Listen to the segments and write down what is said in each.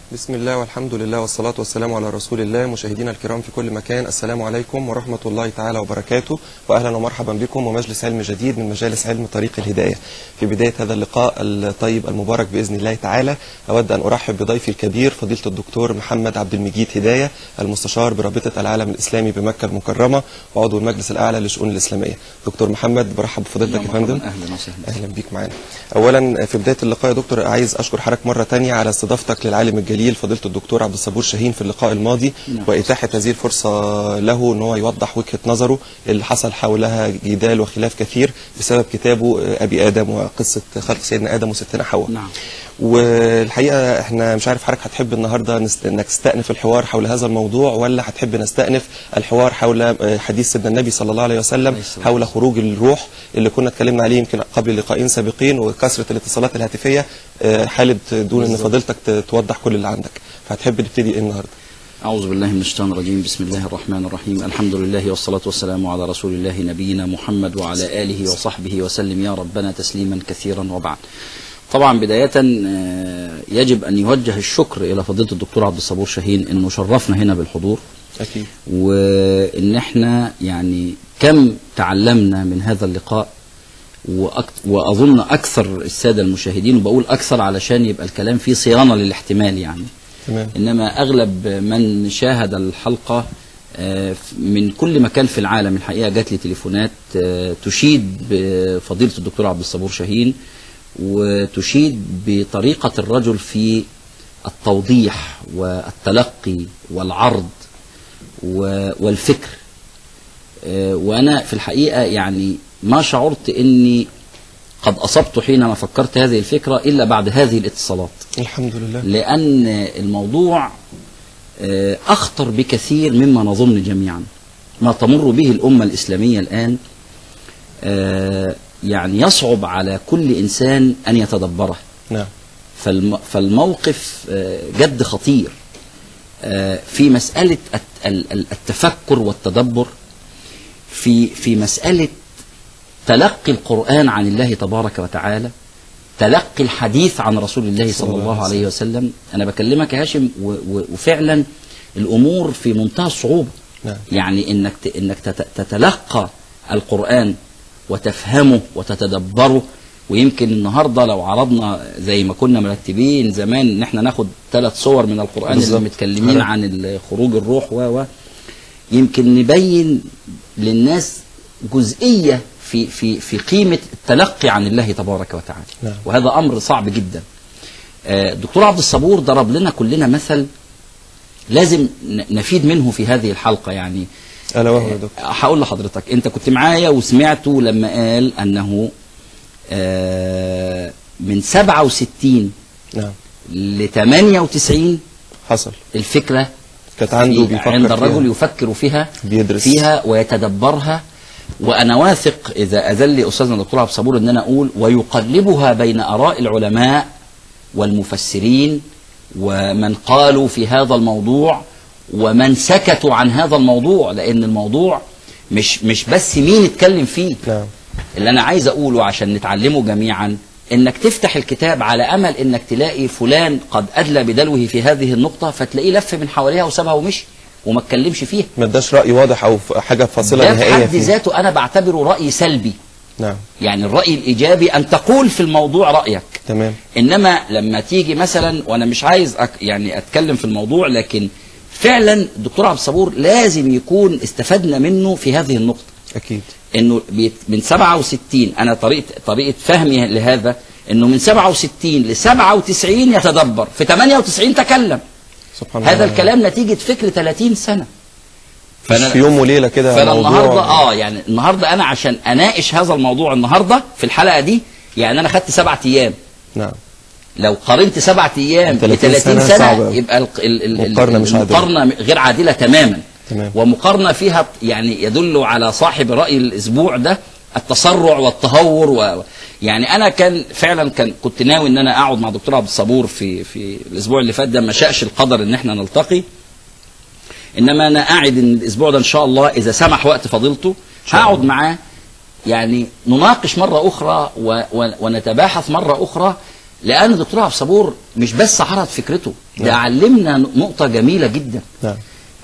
بسم الله والحمد لله والصلاة والسلام على رسول الله مشاهدينا الكرام في كل مكان السلام عليكم ورحمة الله تعالى وبركاته وأهلا ومرحبا بكم ومجلس علم جديد من مجالس علم طريق الهداية في بداية هذا اللقاء الطيب المبارك بإذن الله تعالى أود أن أرحب بضيفي الكبير فضيلة الدكتور محمد عبد المجيد هداية المستشار برابطة العالم الإسلامي بمكة المكرمة وعضو المجلس الأعلى للشؤون الإسلامية دكتور محمد برحب بفضيلتك يا فندم اهلا وسهلا اهلا بيك معانا اولا في بدايه اللقاء يا دكتور عايز اشكر حضرتك مره تانية على استضافتك للعالم الجليل فضيله الدكتور عبد الصبور شاهين في اللقاء الماضي نعم. واتاحه هذه الفرصه له ان هو يوضح وجهه نظره اللي حصل حولها جدال وخلاف كثير بسبب كتابه آه، ابي ادم وقصه خلق سيدنا ادم وستنا حواء نعم والحقيقه احنا مش عارف حضرتك هتحب النهارده نست... انك تستأنف الحوار حول هذا الموضوع ولا هتحب نستأنف الحوار حول آه، حديث سيدنا النبي صلى الله عليه وسلم عليه الصلاة حول خروج الروح اللي كنا اتكلمنا عليه يمكن قبل لقاءين سابقين وكثره الاتصالات الهاتفيه آه، حالة دون ان بالظبط. فضيلتك ت- توضح كل اللي عندك فهتحب نبتدي ايه النهارده أعوذ بالله من الشيطان الرجيم بسم الله الرحمن الرحيم الحمد لله والصلاة والسلام على رسول الله نبينا محمد وعلى آله وصحبه وسلم يا ربنا تسليما كثيرا وبعد طبعا بداية آه، يجب أن يوجه الشكر إلى فضيلة الدكتور عبد الصبور شاهين أنه شرفنا هنا بالحضور اكيد وان احنا يعني كم تعلمنا من هذا اللقاء وأك... واظن اكثر الساده المشاهدين وبقول اكثر علشان يبقى الكلام فيه صيانه للاحتمال يعني تمام انما اغلب من شاهد الحلقه آه، من كل مكان في العالم الحقيقه جات لي تليفونات آه، تشيد بفضيله الدكتور عبد الصبور شاهين وتشيد بطريقه الرجل في التوضيح والتلقي والعرض و- والفكر آه، وانا في الحقيقه يعني ما شعرت اني قد اصبت حينما فكرت هذه الفكره الا بعد هذه الاتصالات الحمد لله لأن الموضوع آه، أخطر بكثير مما نظن جميعا ما تمر به الأمة الإسلامية الآن آه، يعني يصعب على كل إنسان أن يتدبره نعم فالم- فالموقف آه، جد خطير آه، في مسألة الت- ال- ال- التفكر والتدبر في في مسألة تلقي القرآن عن الله تبارك وتعالى تلقي الحديث عن رسول الله صلى الله عليه وسلم أنا بكلمك يا هاشم و- و- وفعلا الأمور في منتهى الصعوبة نعم يعني انك ت- انك تت- تتلقى القران وتفهمه وتتدبره ويمكن النهارده لو عرضنا زي ما كنا مرتبين زمان ان احنا ناخد ثلاث صور من القران بالظبط. اللي متكلمين عن ال- خروج الروح و و يمكن نبين للناس جزئيه في في في قيمه التلقي عن الله تبارك وتعالى نعم. وهذا امر صعب جدا آه، الدكتور عبد الصبور ضرب لنا كلنا مثل لازم ن- نفيد منه في هذه الحلقه يعني الا وهو يا دكتور هقول لحضرتك انت كنت معايا وسمعته لما قال انه آه، من 67 نعم ل 98 حصل الفكره كانت عنده في- بيفكر عند الرجل فيها. يفكر فيها بيدرس. فيها ويتدبرها وانا واثق اذا اذن لي استاذنا الدكتور عبد الصبور ان انا اقول ويقلبها بين اراء العلماء والمفسرين ومن قالوا في هذا الموضوع ومن سكتوا عن هذا الموضوع لان الموضوع مش مش بس مين اتكلم فيه نعم اللي انا عايز اقوله عشان نتعلمه جميعا انك تفتح الكتاب على امل انك تلاقي فلان قد ادلى بدلوه في هذه النقطه فتلاقيه لف من حواليها وسابها ومشي وما اتكلمش فيها ما اداش راي واضح او ف- حاجه فاصله ده في نهائيه حد فيه ذاته انا بعتبره راي سلبي نعم يعني الراي الايجابي ان تقول في الموضوع رايك تمام انما لما تيجي مثلا وانا مش عايز أك يعني اتكلم في الموضوع لكن فعلا الدكتور عبد الصبور لازم يكون استفدنا منه في هذه النقطه اكيد انه بيت- من 67 انا طريقه طريقه فهمي لهذا انه من 67 ل 97 يتدبر في 98 تكلم سبحان الله هذا الكلام نتيجه فكر 30 سنه مش في يوم وليله كده فانا موضوع- النهارده اه يعني النهارده انا عشان اناقش هذا الموضوع النهارده في الحلقه دي يعني انا خدت سبعة ايام نعم لو قارنت سبعة ايام ب 30 30 سنة سنه, صعبة أوي. يبقى ال- ال- ال- مقارنة مش عادلة. المقارنه غير عادله تماما تمام. ومقارنه فيها يعني يدل على صاحب راي الاسبوع ده التسرع والتهور و... يعني انا كان فعلا كان كنت ناوي ان انا اقعد مع دكتور عبد الصبور في في الاسبوع اللي فات ده ما شاءش القدر ان احنا نلتقي انما انا قاعد ان الاسبوع ده ان شاء الله اذا سمح وقت فضيلته شاء هقعد الله. معاه يعني نناقش مره اخرى و... و... ونتباحث مره اخرى لان الدكتور عبد الصبور مش بس عرض فكرته ده نعم. علمنا نقطه جميله جدا نعم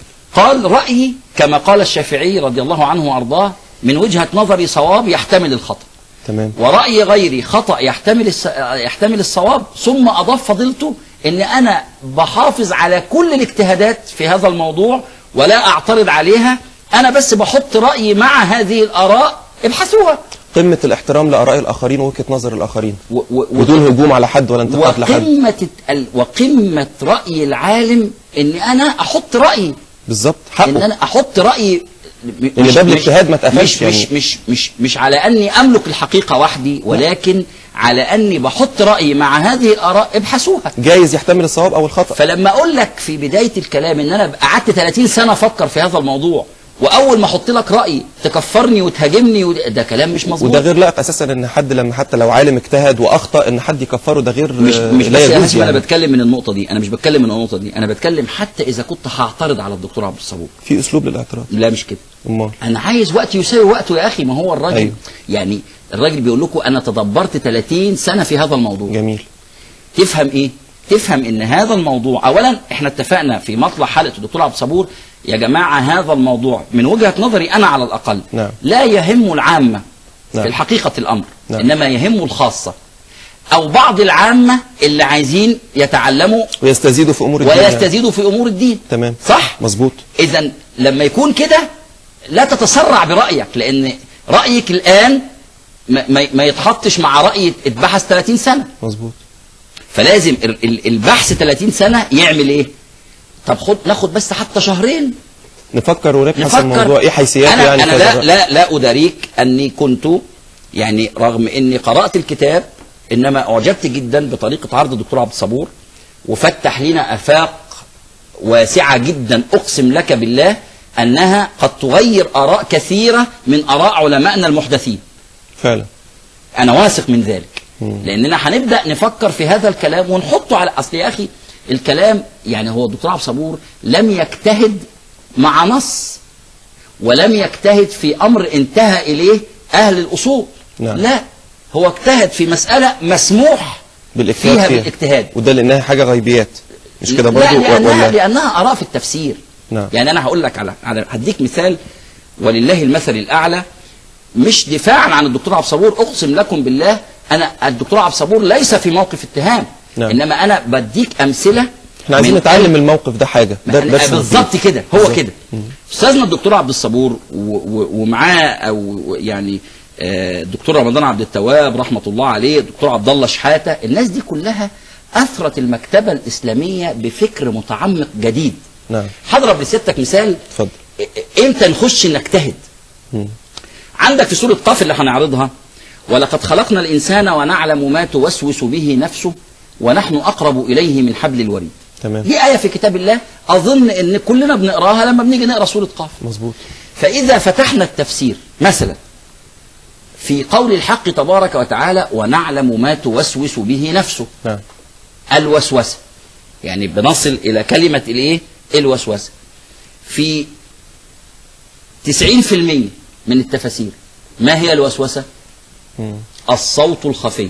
قال رأيي كما قال الشافعي رضي الله عنه وأرضاه من وجهة نظري صواب يحتمل الخطأ تمام ورأي غيري خطأ يحتمل الس... يحتمل الصواب ثم أضاف فضيلته إن أنا بحافظ على كل الاجتهادات في هذا الموضوع ولا أعترض عليها أنا بس بحط رأيي مع هذه الآراء ابحثوها قمة الاحترام لآراء الآخرين ووجهة نظر الآخرين و... و... بدون هجوم على حد ولا انتقاد لحد وقمة ال... وقمة رأي العالم إن أنا أحط رأيي بالظبط ان حقه انا احط رايي م- إن مش- باب مش- الاجتهاد ما اتقفلش مش يعني. مش مش مش مش على اني املك الحقيقه وحدي ولكن على اني بحط رايي مع هذه الاراء ابحثوها جايز يحتمل الصواب أو الخطأ فلما اقول لك في بدايه الكلام ان انا قعدت 30 سنه افكر في هذا الموضوع واول ما احط لك راي تكفرني وتهاجمني وده ده كلام مش مظبوط وده غير لائق اساسا ان حد لما حتى لو عالم اجتهد واخطا ان حد يكفره ده غير مش آه، مش لا بس يا يجوز هاشم انا يعني. بتكلم من النقطه دي انا مش بتكلم من النقطه دي انا بتكلم حتى اذا كنت هعترض على الدكتور عبد الصبور في اسلوب للاعتراض لا مش كده امال انا عايز وقت يساوي وقته يا اخي ما هو الراجل أيوه. أيوه. يعني الراجل بيقول لكم انا تدبرت 30 سنه في هذا الموضوع جميل تفهم ايه تفهم ان هذا الموضوع اولا احنا اتفقنا في مطلع حلقه الدكتور عبد الصبور يا جماعه هذا الموضوع من وجهه نظري انا على الاقل نعم. لا يهم العامه نعم. في الحقيقه الامر نعم. انما يهم الخاصه او بعض العامه اللي عايزين يتعلموا ويستزيدوا في امور الدين يعني. ويستزيدوا في امور الدين تمام صح مظبوط اذا لما يكون كده لا تتسرع برايك لان رايك الان ما, ما, ما يتحطش مع راي اتبحث 30 سنه مظبوط فلازم ال- ال- البحث 30 سنه يعمل ايه طب خد ناخد بس حتى شهرين نفكر ونبحث نفكر الموضوع ايه حيثياته انا يعني انا كذا لا بقى. لا لا اداريك اني كنت يعني رغم اني قرات الكتاب انما اعجبت جدا بطريقه عرض الدكتور عبد الصبور وفتح لنا افاق واسعه جدا اقسم لك بالله انها قد تغير اراء كثيره من اراء علمائنا المحدثين فعلا انا واثق من ذلك مم. لاننا هنبدا نفكر في هذا الكلام ونحطه على اصل يا اخي الكلام يعني هو الدكتور عبد الصبور لم يجتهد مع نص ولم يجتهد في امر انتهى اليه اهل الاصول نعم. لا هو اجتهد في مساله مسموح بالاجتهاد فيها بالاجتهاد وده لانها حاجه غيبيات مش كده برضو لا لانها, ولا لأنها اراء في التفسير نعم. يعني انا هقول لك على على هديك مثال ولله المثل الاعلى مش دفاعا عن الدكتور عبد الصبور اقسم لكم بالله انا الدكتور عبد الصبور ليس في موقف اتهام نعم. انما انا بديك امثله احنا عايزين من نتعلم من الموقف ده حاجه ده ما- درس بالظبط مفيد. كده هو بالظبط. كده استاذنا الدكتور عبد الصبور و- و- ومعاه او يعني آه، الدكتور رمضان عبد التواب رحمه الله عليه الدكتور عبد الله شحاته الناس دي كلها اثرت المكتبه الاسلاميه بفكر متعمق جديد نعم هضرب لسيادتك مثال اتفضل إ- امتى نخش نجتهد مم. عندك في سوره قاف اللي هنعرضها ولقد خلقنا الانسان ونعلم ما توسوس به نفسه ونحن اقرب اليه من حبل الوريد تمام دي آية في كتاب الله أظن إن كلنا بنقراها لما بنيجي نقرا سورة قاف مظبوط فإذا فتحنا التفسير مثلا في قول الحق تبارك وتعالى ونعلم ما توسوس به نفسه نعم الوسوسة يعني بنصل إلى كلمة الإيه الوسوسة في 90% من التفاسير ما هي الوسوسة مم. الصوت الخفي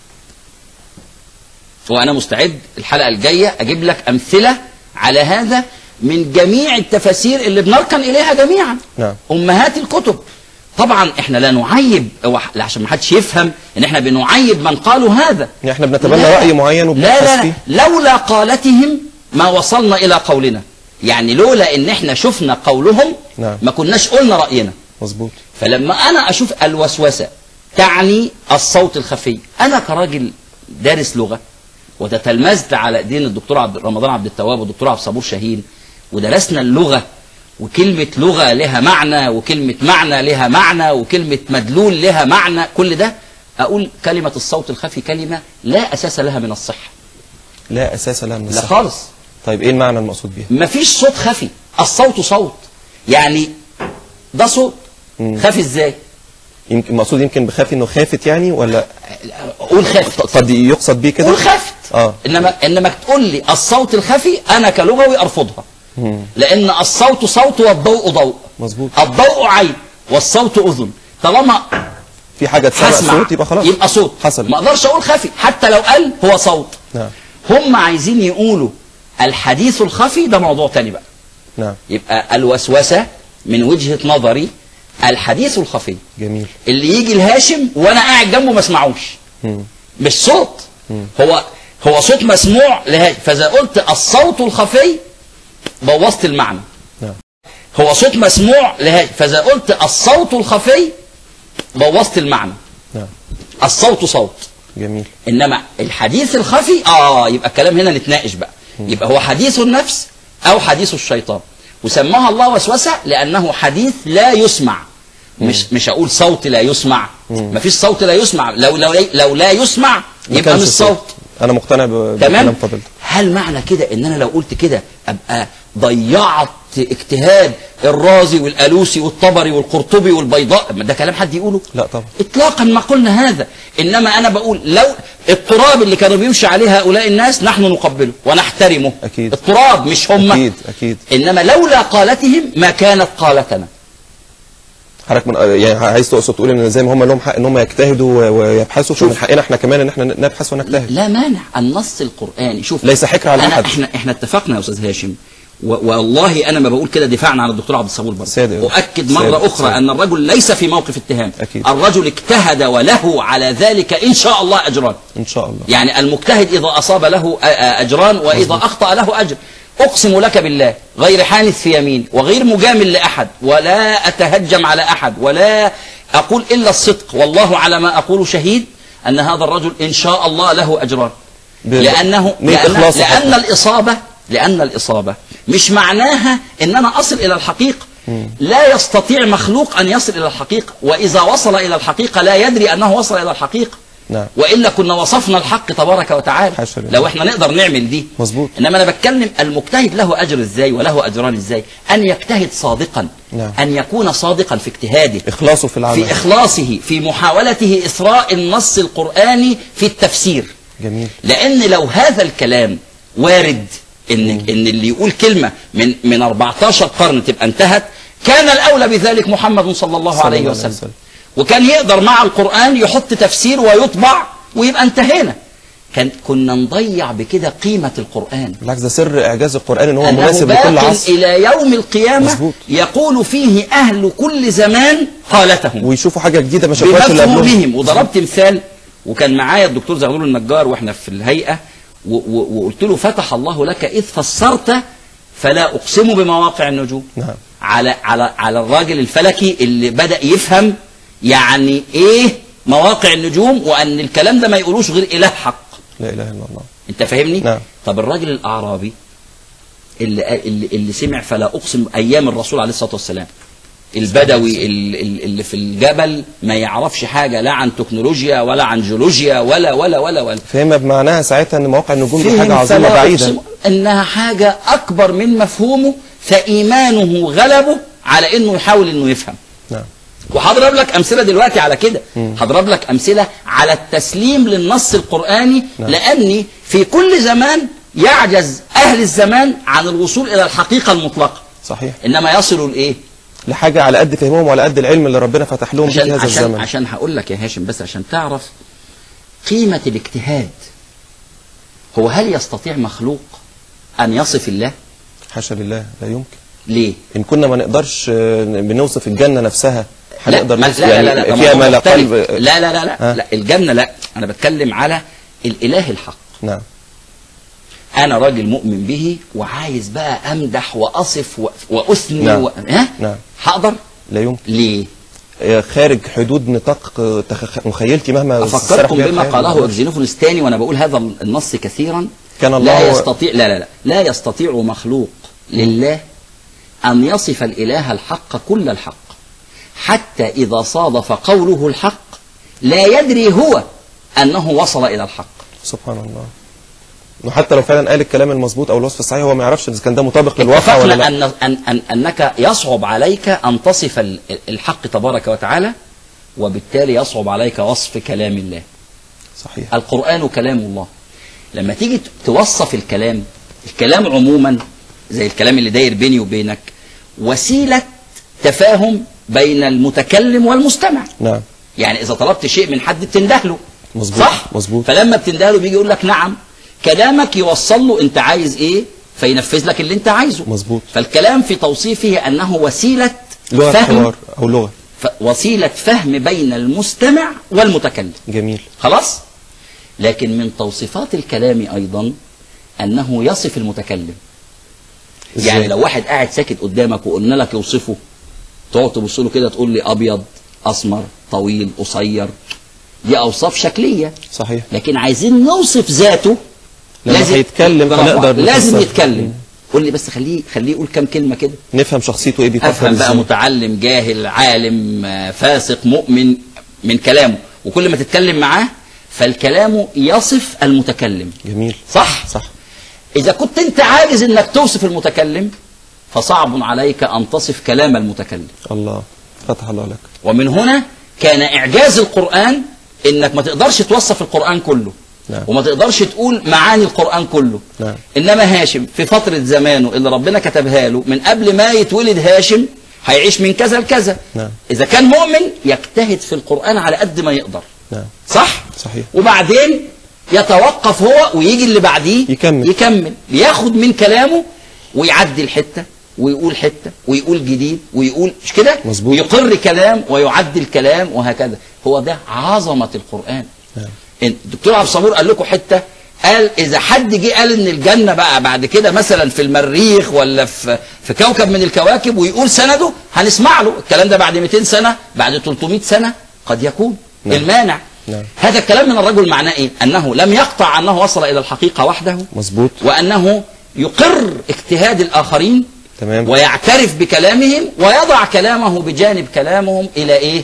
وأنا مستعد الحلقة الجاية أجيب لك أمثلة على هذا من جميع التفاسير اللي بنركن إليها جميعا نعم أمهات الكتب طبعا احنا لا نعيب أو لا عشان ما حدش يفهم ان احنا بنعيب من قالوا هذا يعني احنا بنتبنى لا. راي معين لا وبنبحث لا, فيه لا لولا قالتهم ما وصلنا الى قولنا يعني لولا ان احنا شفنا قولهم نعم. ما كناش قلنا راينا مظبوط فلما انا اشوف الوسوسه تعني الصوت الخفي انا كراجل دارس لغه وتتلمذت على ايدين الدكتور عبد رمضان عبد التواب والدكتور عبد الصبور شاهين ودرسنا اللغه وكلمه لغه لها معنى وكلمه معنى لها معنى وكلمه مدلول لها معنى كل ده اقول كلمه الصوت الخفي كلمه لا اساس لها من الصحه لا اساس لها من لا الصحة. خالص طيب ايه المعنى المقصود بيها مفيش صوت خفي الصوت صوت يعني ده صوت مم. خفي ازاي يمكن المقصود يمكن بخافي انه خافت يعني ولا قول خافت قد يقصد بيه كده قول خافت اه انما انما تقول لي الصوت الخفي انا كلغوي ارفضها مم. لان الصوت صوت والضوء ضوء مظبوط الضوء عين والصوت اذن طالما في حاجه تسمع هسمع صوت يبقى خلاص يبقى صوت حصل ما اقدرش اقول خفي حتى لو قال هو صوت نعم هم عايزين يقولوا الحديث الخفي ده موضوع تاني بقى نعم يبقى الوسوسه من وجهه نظري الحديث الخفي جميل اللي يجي الهاشم وانا قاعد جنبه ما اسمعوش مم. مش صوت هو هو صوت مسموع لهاشم فاذا قلت الصوت الخفي بوظت المعنى نعم هو صوت مسموع لهاشم فاذا قلت الصوت الخفي بوظت المعنى نعم الصوت صوت جميل انما الحديث الخفي اه يبقى الكلام هنا نتناقش بقى يبقى هو حديث النفس او حديث الشيطان وسماها الله وسوسه لانه حديث لا يسمع مش مش اقول صوت لا يسمع مفيش صوت لا يسمع لو لو لو لا يسمع ما يبقى كانش مش صوت انا مقتنع ب- بكلام تمام فضلتك هل معنى كده ان انا لو قلت كده ابقى ضيعت اجتهاد الرازي والالوسي والطبري والقرطبي والبيضاء ما ده كلام حد يقوله لا طبعا اطلاقا ما قلنا هذا انما انا بقول لو التراب اللي كانوا بيمشي عليه هؤلاء الناس نحن نقبله ونحترمه أكيد. التراب مش هم اكيد اكيد انما لولا قالتهم ما كانت قالتنا حضرتك من يعني عايز تقصد تقول ان زي ما هم لهم حق ان هم يجتهدوا و- ويبحثوا فمن حقنا احنا كمان ان احنا نبحث ونجتهد لا مانع النص القرآني شوف ليس حكر على أنا أحد. احنا احنا اتفقنا يا استاذ هاشم و- والله انا ما بقول كده دفاعا عن الدكتور عبد الصبور برضه صادق. اؤكد مره صادق. اخرى صادق. ان الرجل ليس في موقف اتهام أكيد. الرجل اجتهد وله على ذلك ان شاء الله اجران ان شاء الله يعني المجتهد إذا أصاب له أ- أ- أجران وإذا أخطأ له أجر أقسم لك بالله غير حانث في يمين وغير مجامل لأحد ولا أتهجم على أحد ولا أقول إلا الصدق والله على ما أقول شهيد أن هذا الرجل إن شاء الله له أجران ب- لأنه نية لأن, إخلاص لأن حتى. الإصابة لأن الإصابة مش معناها إن أنا أصل إلى الحقيقة لا يستطيع مخلوق أن يصل إلى الحقيقة وإذا وصل إلى الحقيقة لا يدري أنه وصل إلى الحقيقة نعم والا كنا وصفنا الحق تبارك وتعالى حاشا لله. لو احنا نقدر نعمل دي مظبوط. انما انا بتكلم المجتهد له اجر ازاي وله اجران ازاي ان يجتهد صادقا نعم. ان يكون صادقا في اجتهاده اخلاصه في العمل في اخلاصه في محاولته اثراء النص القراني في التفسير جميل لان لو هذا الكلام وارد ان ان اللي يقول كلمه من من 14 قرن تبقى انتهت كان الاولى بذلك محمد صلى الله صلى عليه الله عليه وسلم وسلم. وكان يقدر مع القران يحط تفسير ويطبع ويبقى انتهينا كان كنا نضيع بكده قيمه القران بالعكس ده سر اعجاز القران ان هو أنه مناسب باق لكل عصر الى يوم القيامه مظبوط. يقول فيه اهل كل زمان قالتهم ويشوفوا حاجه جديده ما شافوهاش اللي قبلهم بمفهومهم وضربت مثال وكان معايا الدكتور زغلول النجار واحنا في الهيئه و- و- وقلت له فتح الله لك اذ فسرت فلا اقسم بمواقع النجوم نعم على على على الراجل الفلكي اللي بدا يفهم يعني ايه مواقع النجوم وان الكلام ده ما يقولوش غير اله حق لا اله الا الله انت فاهمني نعم. طب الراجل الاعرابي اللي اللي, اللي سمع فلا اقسم ايام الرسول عليه الصلاه والسلام البدوي ال- ال- اللي في الجبل ما يعرفش حاجه لا عن تكنولوجيا ولا عن جيولوجيا ولا ولا ولا ولا فهم بمعناها ساعتها ان مواقع النجوم دي فهم حاجه عظيمه فلا بعيده أقسم انها حاجه اكبر من مفهومه فايمانه غلبه على انه يحاول انه يفهم نعم وهضرب لك امثله دلوقتي على كده هضرب لك امثله على التسليم للنص القراني نعم. لاني في كل زمان يعجز اهل الزمان عن الوصول الى الحقيقه المطلقه صحيح انما يصلوا لايه لحاجه على قد فهمهم وعلى قد العلم اللي ربنا فتح لهم بيه في عشان هذا عشان الزمن عشان هقول لك يا هاشم بس عشان تعرف قيمه الاجتهاد هو هل يستطيع مخلوق ان يصف الله حاشا لله لا يمكن ليه ان كنا ما نقدرش آه، بنوصف الجنه نفسها لا هنقدر ما- نوصف لا لا لا, لا ده فيها موضوع ما لا مختلف. قلب لا لا لا لا, ها؟ لا الجنه لا انا بتكلم على الاله الحق نعم انا راجل مؤمن به وعايز بقى امدح واصف و- واثني نعم. و... ها نعم. هقدر لا يمكن ليه آه، خارج حدود نطاق آه، تخ- مخيلتي مهما سرح افكركم بيها بما الخيال. قاله ارجينوفونس تاني وانا بقول هذا النص كثيرا كان الله لا هو- يستطيع لا لا لا لا يستطيع مخلوق لله ان يصف الاله الحق كل الحق حتى اذا صادف قوله الحق لا يدري هو انه وصل الى الحق سبحان الله وحتى لو فعلا قال الكلام المظبوط او الوصف الصحيح هو ما يعرفش اذا كان ده مطابق للواقع ولا اتفقنا لا أن أن أن أنك يصعب عليك أن تصف ال- الحق تبارك وتعالى وبالتالي يصعب عليك وصف كلام الله صحيح القرآن كلام الله لما تيجي ت- توصف الكلام الكلام عموما زي الكلام اللي داير بيني وبينك وسيلة تفاهم بين المتكلم والمستمع نعم يعني اذا طلبت شيء من حد بتنده له مظبوط، صح مظبوط. فلما بتنده له بيجي يقول لك نعم كلامك يوصل له انت عايز ايه فينفذ لك اللي انت عايزه مظبوط. فالكلام في توصيفه انه وسيله لغه فهم حوار او لغه ف- وسيله فهم بين المستمع والمتكلم جميل خلاص لكن من توصيفات الكلام ايضا انه يصف المتكلم إزاي؟ يعني لو واحد قاعد ساكت قدامك وقلنا لك يوصفه تقعد تبص له كده تقول لي ابيض اسمر طويل قصير دي اوصاف شكليه صحيح لكن عايزين نوصف ذاته لما هيتكلم برافو هنقدر عليك. لازم نفسر. يتكلم قول لي بس خليه خليه يقول كام كلمه كده نفهم شخصيته ايه بيفكر افهم بقى إزاي. متعلم جاهل عالم آه، فاسق مؤمن من كلامه وكل ما تتكلم معاه فالكلام يصف المتكلم جميل صح صح اذا كنت انت عاجز انك توصف المتكلم فصعب عليك ان تصف كلام المتكلم الله فتح الله لك ومن هنا كان اعجاز القران انك ما تقدرش توصف القران كله نعم. وما تقدرش تقول معاني القران كله نعم. انما هاشم في فتره زمانه اللي ربنا كتبها له من قبل ما يتولد هاشم هيعيش من كذا لكذا نعم. اذا كان مؤمن يجتهد في القران على قد ما يقدر نعم صح صحيح. وبعدين يتوقف هو ويجي اللي بعديه يكمل. يكمل ياخد من كلامه ويعدل حته ويقول حته ويقول جديد ويقول مش كده مظبوط. يقر كلام ويعدل كلام وهكذا هو ده عظمه القران نعم. الدكتور عبد الصبور قال لكم حته قال اذا حد جه قال ان الجنه بقى بعد كده مثلا في المريخ ولا في في كوكب من الكواكب ويقول سنده هنسمع له الكلام ده بعد 200 سنه بعد 300 سنه قد يكون نعم. المانع نعم. هذا الكلام من الرجل معناه ايه انه لم يقطع انه وصل الى الحقيقه وحده مظبوط وانه يقر اجتهاد الاخرين تمام ويعترف بكلامهم ويضع كلامه بجانب كلامهم الى ايه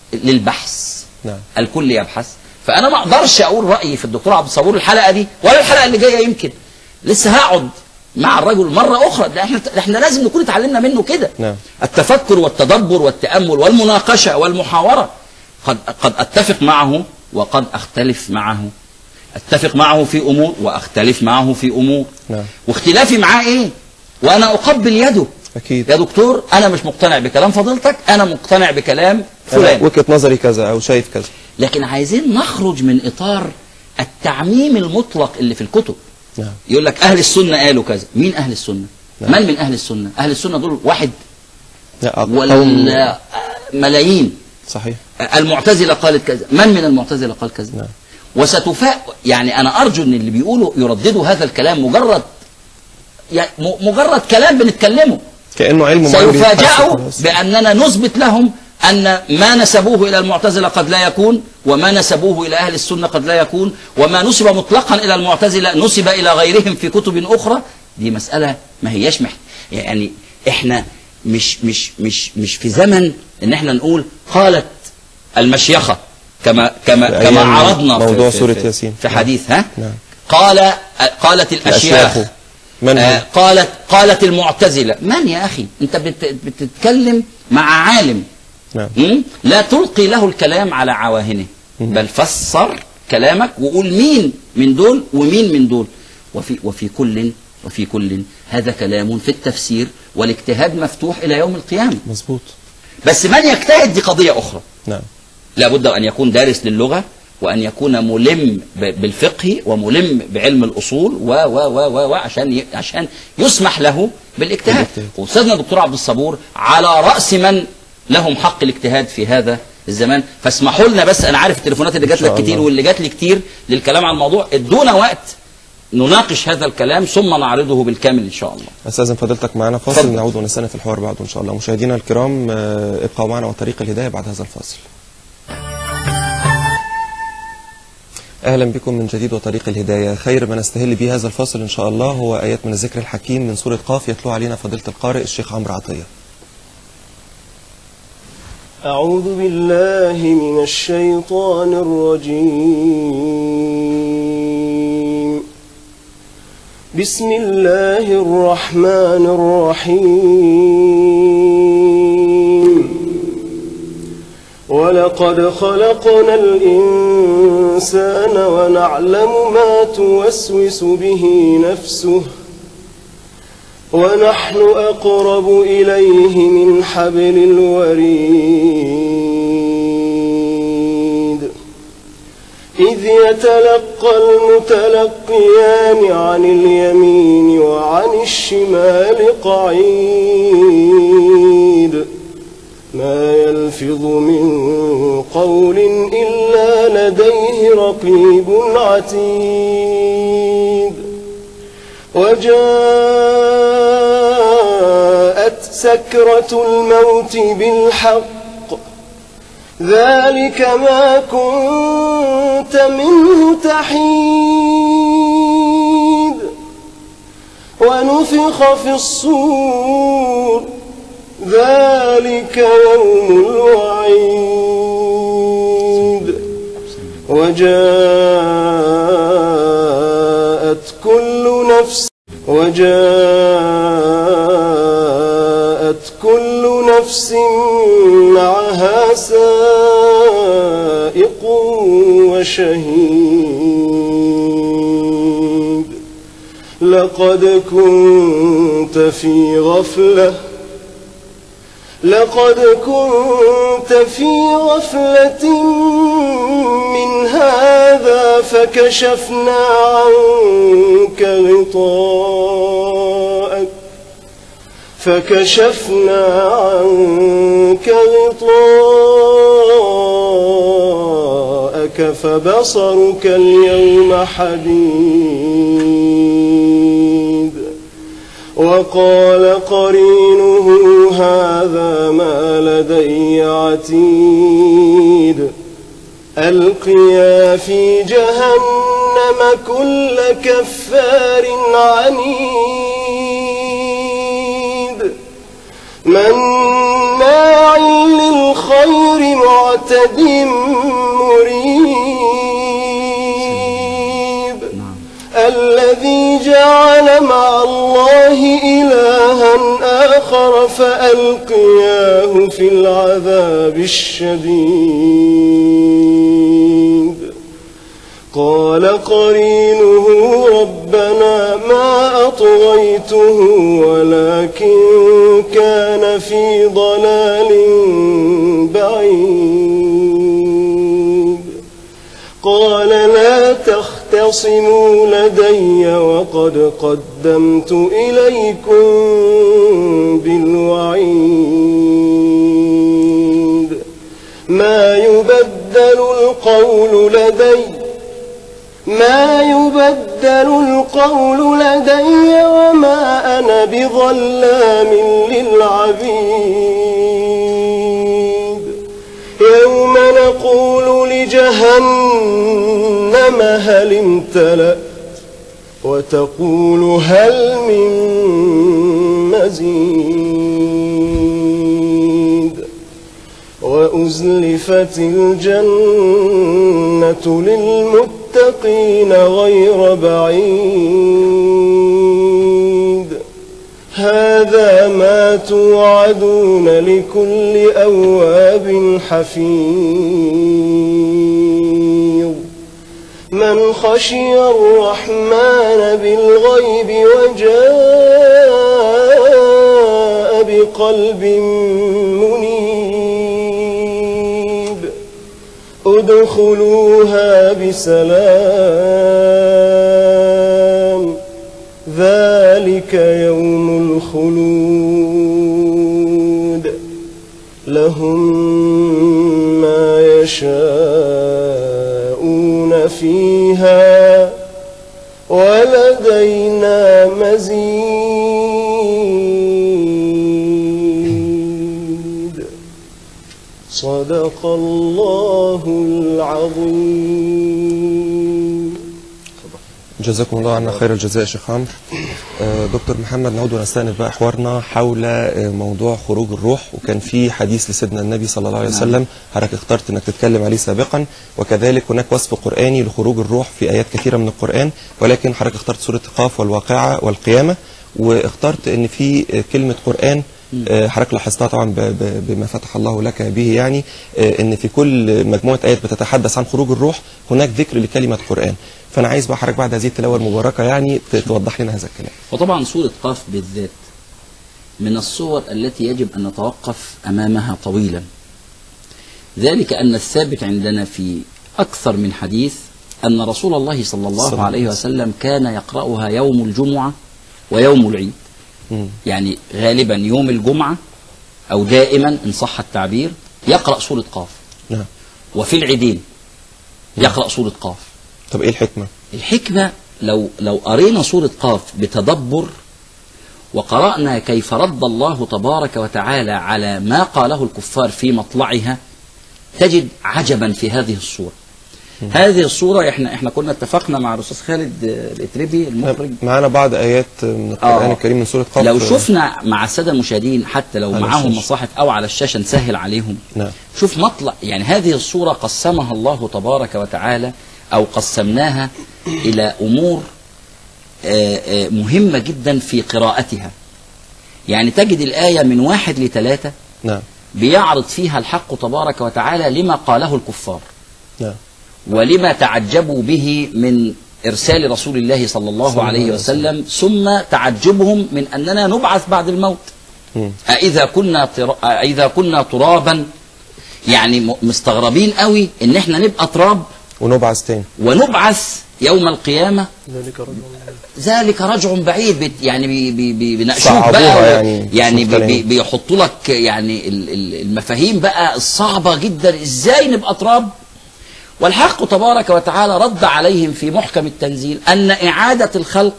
للبحث نعم الكل يبحث فانا ما اقدرش اقول رايي في الدكتور عبد الصبور الحلقه دي ولا الحلقه اللي جايه يمكن لسه هقعد مع الرجل مره اخرى ده احنا احنا لازم نكون اتعلمنا منه كده نعم. التفكر والتدبر والتامل والمناقشه والمحاوره قد قد اتفق معه وقد اختلف معه اتفق معه في امور واختلف معه في امور نعم. واختلافي معاه ايه وانا اقبل يده اكيد يا دكتور انا مش مقتنع بكلام فضيلتك انا مقتنع بكلام أنا فلان وجهه نظري كذا او شايف كذا لكن عايزين نخرج من اطار التعميم المطلق اللي في الكتب نعم يقول لك اهل السنه قالوا كذا مين اهل السنه نعم. من من اهل السنه اهل السنه دول واحد لا قوم ولا ملايين صحيح المعتزله قالت كذا من من المعتزله قال كذا نعم. وستفاء يعني انا ارجو ان اللي بيقولوا يرددوا هذا الكلام مجرد يعني م- مجرد كلام بنتكلمه كانه علم معين بيتحسن سيفاجئوا خلاص. بأننا نثبت لهم أن ما نسبوه إلى المعتزلة قد لا يكون وما نسبوه إلى أهل السنة قد لا يكون وما نسب مطلقا إلى المعتزلة نسب إلى غيرهم في كتب أخرى دي مسألة ما هياش محت يعني إحنا مش مش مش مش في زمن إن إحنا نقول قالت المشيخة كما كما في كما أيام عرضنا في- موضوع في سورة في ياسين. في نعم. حديث ها نعم. قال قالت الأشياخ الأشياخ من آه، هم؟ قالت قالت المعتزلة من يا أخي أنت بت- بتتكلم مع عالم نعم مم؟ لا تلقي له الكلام على عواهنه بل فسر كلامك وقول مين من دول ومين من دول وفي وفي كل وفي كل هذا كلام في التفسير والاجتهاد مفتوح إلى يوم القيامة مظبوط بس من يجتهد دي قضية أخرى نعم لابد أن يكون دارس للغة وأن يكون ملم ب- بالفقه وملم بعلم الأصول و و و و, و عشان ي- عشان يسمح له بالاجتهاد بالاجتهاد. وأستاذنا الدكتور عبد الصبور على رأس من لهم حق الاجتهاد في هذا الزمان فاسمحوا لنا بس أنا عارف التليفونات اللي جات إن شاء لك كتير الله. واللي جات لي كتير للكلام عن الموضوع ادونا وقت نناقش هذا الكلام ثم نعرضه بالكامل إن شاء الله استاذن فضيلتك معنا فاصل اتفضل. نعود ونستنى في الحوار بعده ان شاء الله مشاهدينا الكرام آه، ابقوا معنا وطريق الهدايه بعد هذا الفاصل اهلا بكم من جديد وطريق الهدايه خير ما نستهل به هذا الفاصل ان شاء الله هو ايات من الذكر الحكيم من سوره قاف يتلو علينا فضيله القارئ الشيخ عمرو عطيه أعوذ بالله من الشيطان الرجيم بسم الله الرحمن الرحيم ولقد خلقنا الإنسان ونعلم ما توسوس به نفسه ونحن أقرب إليه من حبل الوريد إذ يتلقى المتلقيان عن اليمين وعن الشمال قعيد ما يلفظ من قول إلا لديه رقيب عتيد وجاءت سكرة الموت بالحق ذلك ما كنت منه تحيد ونفخ في الصور ذلك يوم الوعيد وجاءت كل نفس وجاءت كل نفس معها سائق وشهيد لقد كنت في غفله لقد كنت في غفلة من هذا فكشفنا عنك غطاءك فكشفنا عنك غطاءك فبصرك اليوم حديد وقال قرينه هذا ما لدي عتيد ألقيا في جهنم كل كفار عنيد مناع للخير معتد مريب الذي جعل مع الله إلها آخر فألقياه في العذاب الشديد قال قرينه ربنا ما أطغيته ولكن كان في ضلال بعيد قال لا تختصموا لدي وقد قدمت إليكم بالوعيد ما يبدل القول لدي ما يبدل القول لدي وما أنا بظلام للعبيد يوم نقول لجهنم هل امتلأت وتقول هل من مزيد وأزلفت الجنة للمتقين غير بعيد هذا ما توعدون لكل أواب حفيظ من خشي الرحمن بالغيب وجاء بقلب منيب ادخلوها بسلام ذلك يوم الخلود لهم ما يشاءون فيها ولدينا مزيد صدق الله العظيم جزاكم الله عنا خير الجزاء شيخ عمرو آه، دكتور محمد نعود ونستأنف بقى حوارنا حول آه، موضوع خروج الروح وكان في حديث لسيدنا النبي صلى الله عليه وسلم حضرتك اخترت انك تتكلم عليه سابقا وكذلك هناك وصف قرآني لخروج الروح في آيات كثيرة من القرآن ولكن حضرتك اخترت سورة قاف والواقعة والقيامة واخترت ان في آه، كلمة قرآن آه، حضرتك لاحظتها طبعا ب- ب- بما فتح الله لك به يعني آه، ان في كل مجموعه ايات بتتحدث عن خروج الروح هناك ذكر لكلمه قران فانا عايز بقى حضرتك بعد هذه التلاوه المباركه يعني ت- توضح لنا هذا الكلام وطبعا سورة قاف بالذات من الصور التي يجب أن نتوقف أمامها طويلا ذلك أن الثابت عندنا في أكثر من حديث أن رسول الله صلى الله صلى الله عليه عليه وسلم كان يقرأها يوم الجمعة ويوم العيد مم. يعني غالبا يوم الجمعة أو دائما إن صح التعبير يقرأ سورة قاف نعم وفي العيدين يقرأ سورة قاف طب ايه الحكمة الحكمة لو لو قرينا سورة قاف بتدبر وقرأنا كيف رد الله تبارك وتعالى على ما قاله الكفار في مطلعها تجد عجبا في هذه الصورة هذه الصورة احنا احنا كنا اتفقنا مع الاستاذ خالد آه، الاتربي المخرج معانا بعض ايات من القرآن آه. الكريم من سورة قاف لو شفنا مع السادة المشاهدين حتى لو على معاهم الشاشة. مصاحف أو على الشاشة نسهل عليهم نعم شوف مطلع يعني هذه الصورة قسمها الله تبارك وتعالى أو قسمناها إلى أمور آه، آه، مهمة جدا في قراءتها يعني تجد الآية من واحد لثلاثة نعم بيعرض فيها الحق تبارك وتعالى لما قاله الكفار نعم ولما تعجبوا به من إرسال رسول الله صلى الله صلى الله عليه عليه وسلم ثم تعجبهم من أننا نبعث بعد الموت مم. أإذا كنا تر... أإذا كنا ترابا يعني م- مستغربين قوي إن إحنا نبقى تراب ونبعث تاني ونبعث يوم القيامة ذلك رجل ذلك رجع بعيد بت يعني بي بي بي بيناقشوك صعبوها بقى يعني يعني بي مختلفين. بي بيحطوا لك يعني ال- ال- المفاهيم بقى الصعبة جدا ازاي نبقى تراب والحق تبارك وتعالى رد عليهم في محكم التنزيل أن إعادة الخلق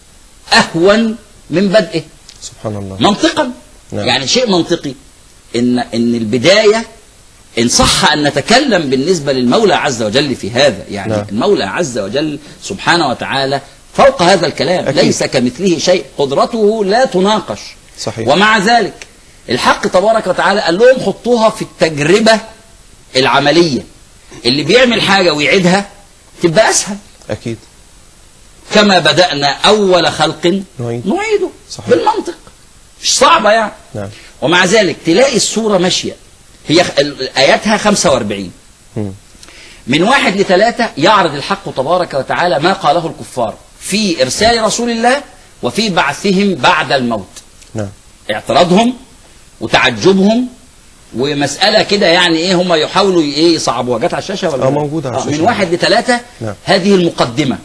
أهون من بدئه سبحان الله منطقا نعم. يعني شيء منطقي ان ان البدايه ان صح ان نتكلم بالنسبه للمولى عز وجل في هذا يعني نعم. المولى عز وجل سبحانه وتعالى فوق هذا الكلام أكيد. ليس كمثله شيء قدرته لا تناقش صحيح ومع ذلك الحق تبارك وتعالى قال لهم حطوها في التجربه العمليه اللي بيعمل حاجه ويعيدها تبقى اسهل أكيد كما بدانا اول خلق نعيد. نعيده صحيح. بالمنطق مش صعبه يعني نعم ومع ذلك تلاقي الصورة ماشية هي خ- ال- آياتها 45 مم. من واحد لثلاثة يعرض الحق تبارك وتعالى ما قاله الكفار في إرسال رسول الله وفي بعثهم بعد الموت نعم اعتراضهم وتعجبهم ومسألة كده يعني ايه هم يحاولوا ي- ايه يصعبوها جت على الشاشة ولا آه، لا؟ موجودة على آه، الشاشة. من واحد لثلاثة نعم. هذه المقدمة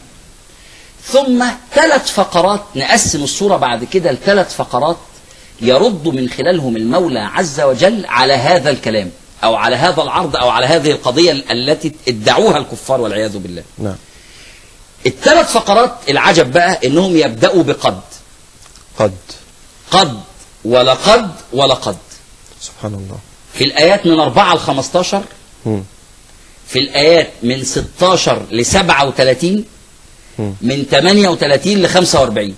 ثم ثلاث فقرات نقسم الصورة بعد كده لثلاث فقرات يرد من خلالهم المولى عز وجل على هذا الكلام أو على هذا العرض أو على هذه القضية التي ادعوها الكفار والعياذ بالله نعم الثلاث فقرات العجب بقى انهم يبدأوا بقد قد قد ولقد ولقد سبحان الله في الآيات من 4 ل 15 مم. في الآيات من 16 ل 37 مم. من 38 ل 45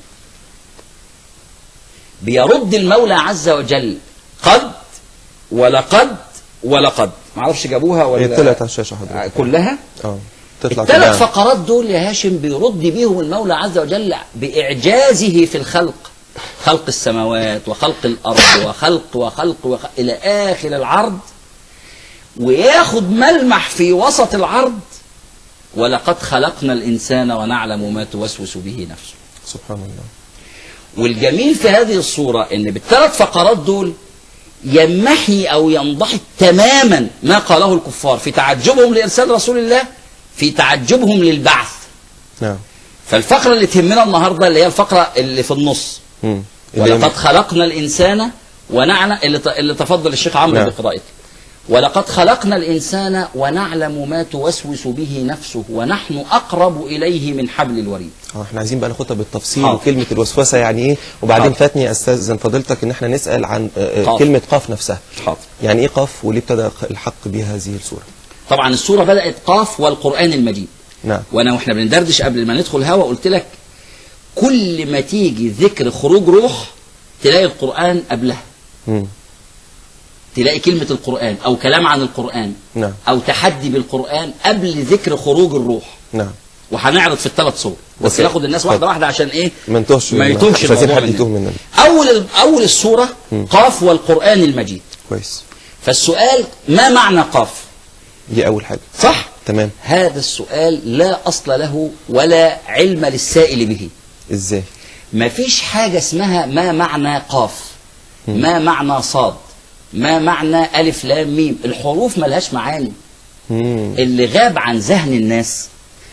بيرد المولى عز وجل قد ولقد ولقد معرفش جابوها ولا هي طلعت على الشاشة حضرتك كلها اه تطلع الثلاث كلها. فقرات دول يا هاشم بيرد بيهم المولى عز وجل بإعجازه في الخلق خلق السماوات وخلق الأرض وخلق وخلق, وخلق إلى آخر العرض وياخد ملمح في وسط العرض ولقد خلقنا الإنسان ونعلم ما توسوس به نفسه سبحان الله والجميل في هذه الصورة ان بالثلاث فقرات دول يمحي او ينضحك تماما ما قاله الكفار في تعجبهم لارسال رسول الله في تعجبهم للبعث نعم فالفقرة اللي تهمنا النهاردة اللي هي الفقرة اللي في النص مم. اللي ولقد خلقنا الإنسان ونعلم اللي ت- اللي تفضل الشيخ عمرو نعم. بقراءته ولقد خلقنا الإنسان ونعلم ما توسوس به نفسه ونحن أقرب إليه من حبل الوريد اه احنا عايزين بقى ناخدها بالتفصيل حاضر. وكلمة الوسوسة يعني ايه وبعدين حاضر. فاتني استاذن فضيلتك ان احنا نسأل عن آه، آه، قاف. كلمة قاف نفسها حاضر يعني ايه قاف وليه ابتدى الحق بها هذه السورة طبعا السورة بدأت قاف والقرآن المجيد نعم وانا واحنا بندردش قبل ما ندخل هوا قلت لك كل ما تيجي ذكر خروج روح تلاقي القرآن قبلها مم. تلاقي كلمة القرآن أو كلام عن القرآن نعم أو تحدي بالقرآن قبل ذكر خروج الروح نعم وهنعرض في الثلاث صور بس بس- ناخد الناس واحدة واحدة عشان إيه ما نتوهش ما يتوهش مش عايزين الموضوع حد يتوه مننا. مننا أول أول السورة قاف والقرآن المجيد كويس فالسؤال ما معنى قاف دي اول حاجة صح تمام هذا السؤال لا أصل له ولا علم للسائل به ازاي ما فيش حاجة اسمها ما معنى قاف ما معنى صاد ما معنى ألف لام ميم الحروف ملهاش معاني مم. اللي غاب عن ذهن الناس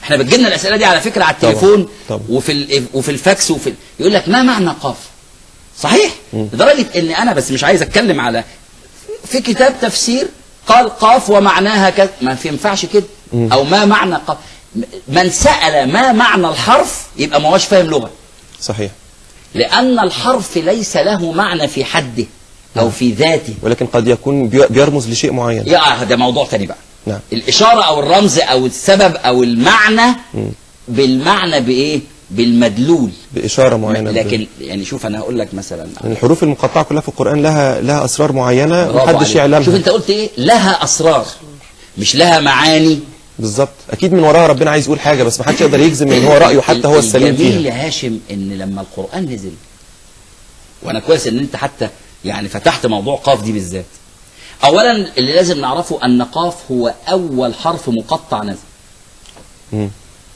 احنا بتجيلنا الاسئله دي على فكره على التليفون طبعا. وفي ال- وفي الفاكس وفي يقول لك ما معنى قاف صحيح لدرجه ان انا بس مش عايز اتكلم على في كتاب تفسير قال قاف ومعناها كذا ما في ينفعش كده او ما معنى قاف من سال ما معنى الحرف يبقى ما هوش فاهم لغه صحيح لان الحرف ليس له معنى في حده او في ذاته ولكن قد يكون بي- بيرمز لشيء معين يا ده موضوع تاني بقى نعم الإشارة أو الرمز أو السبب أو المعنى بالمعنى بإيه؟ بالمدلول بإشارة معينة لكن يعني شوف أنا هقول لك مثلا لأن الحروف المقطعة كلها في القرآن لها لها أسرار معينة برافو محدش عليك. يعلمها شوف أنت قلت إيه؟ لها أسرار مش لها معاني بالظبط أكيد من وراها ربنا عايز يقول حاجة بس محدش يقدر يجزم إن هو رأيه حتى هو السليم الجميل فيها يا هاشم إن لما القرآن نزل وأنا كويس إن أنت حتى يعني فتحت موضوع قاف دي بالذات أولا اللي لازم نعرفه أن قاف هو أول حرف مقطع نزل مم.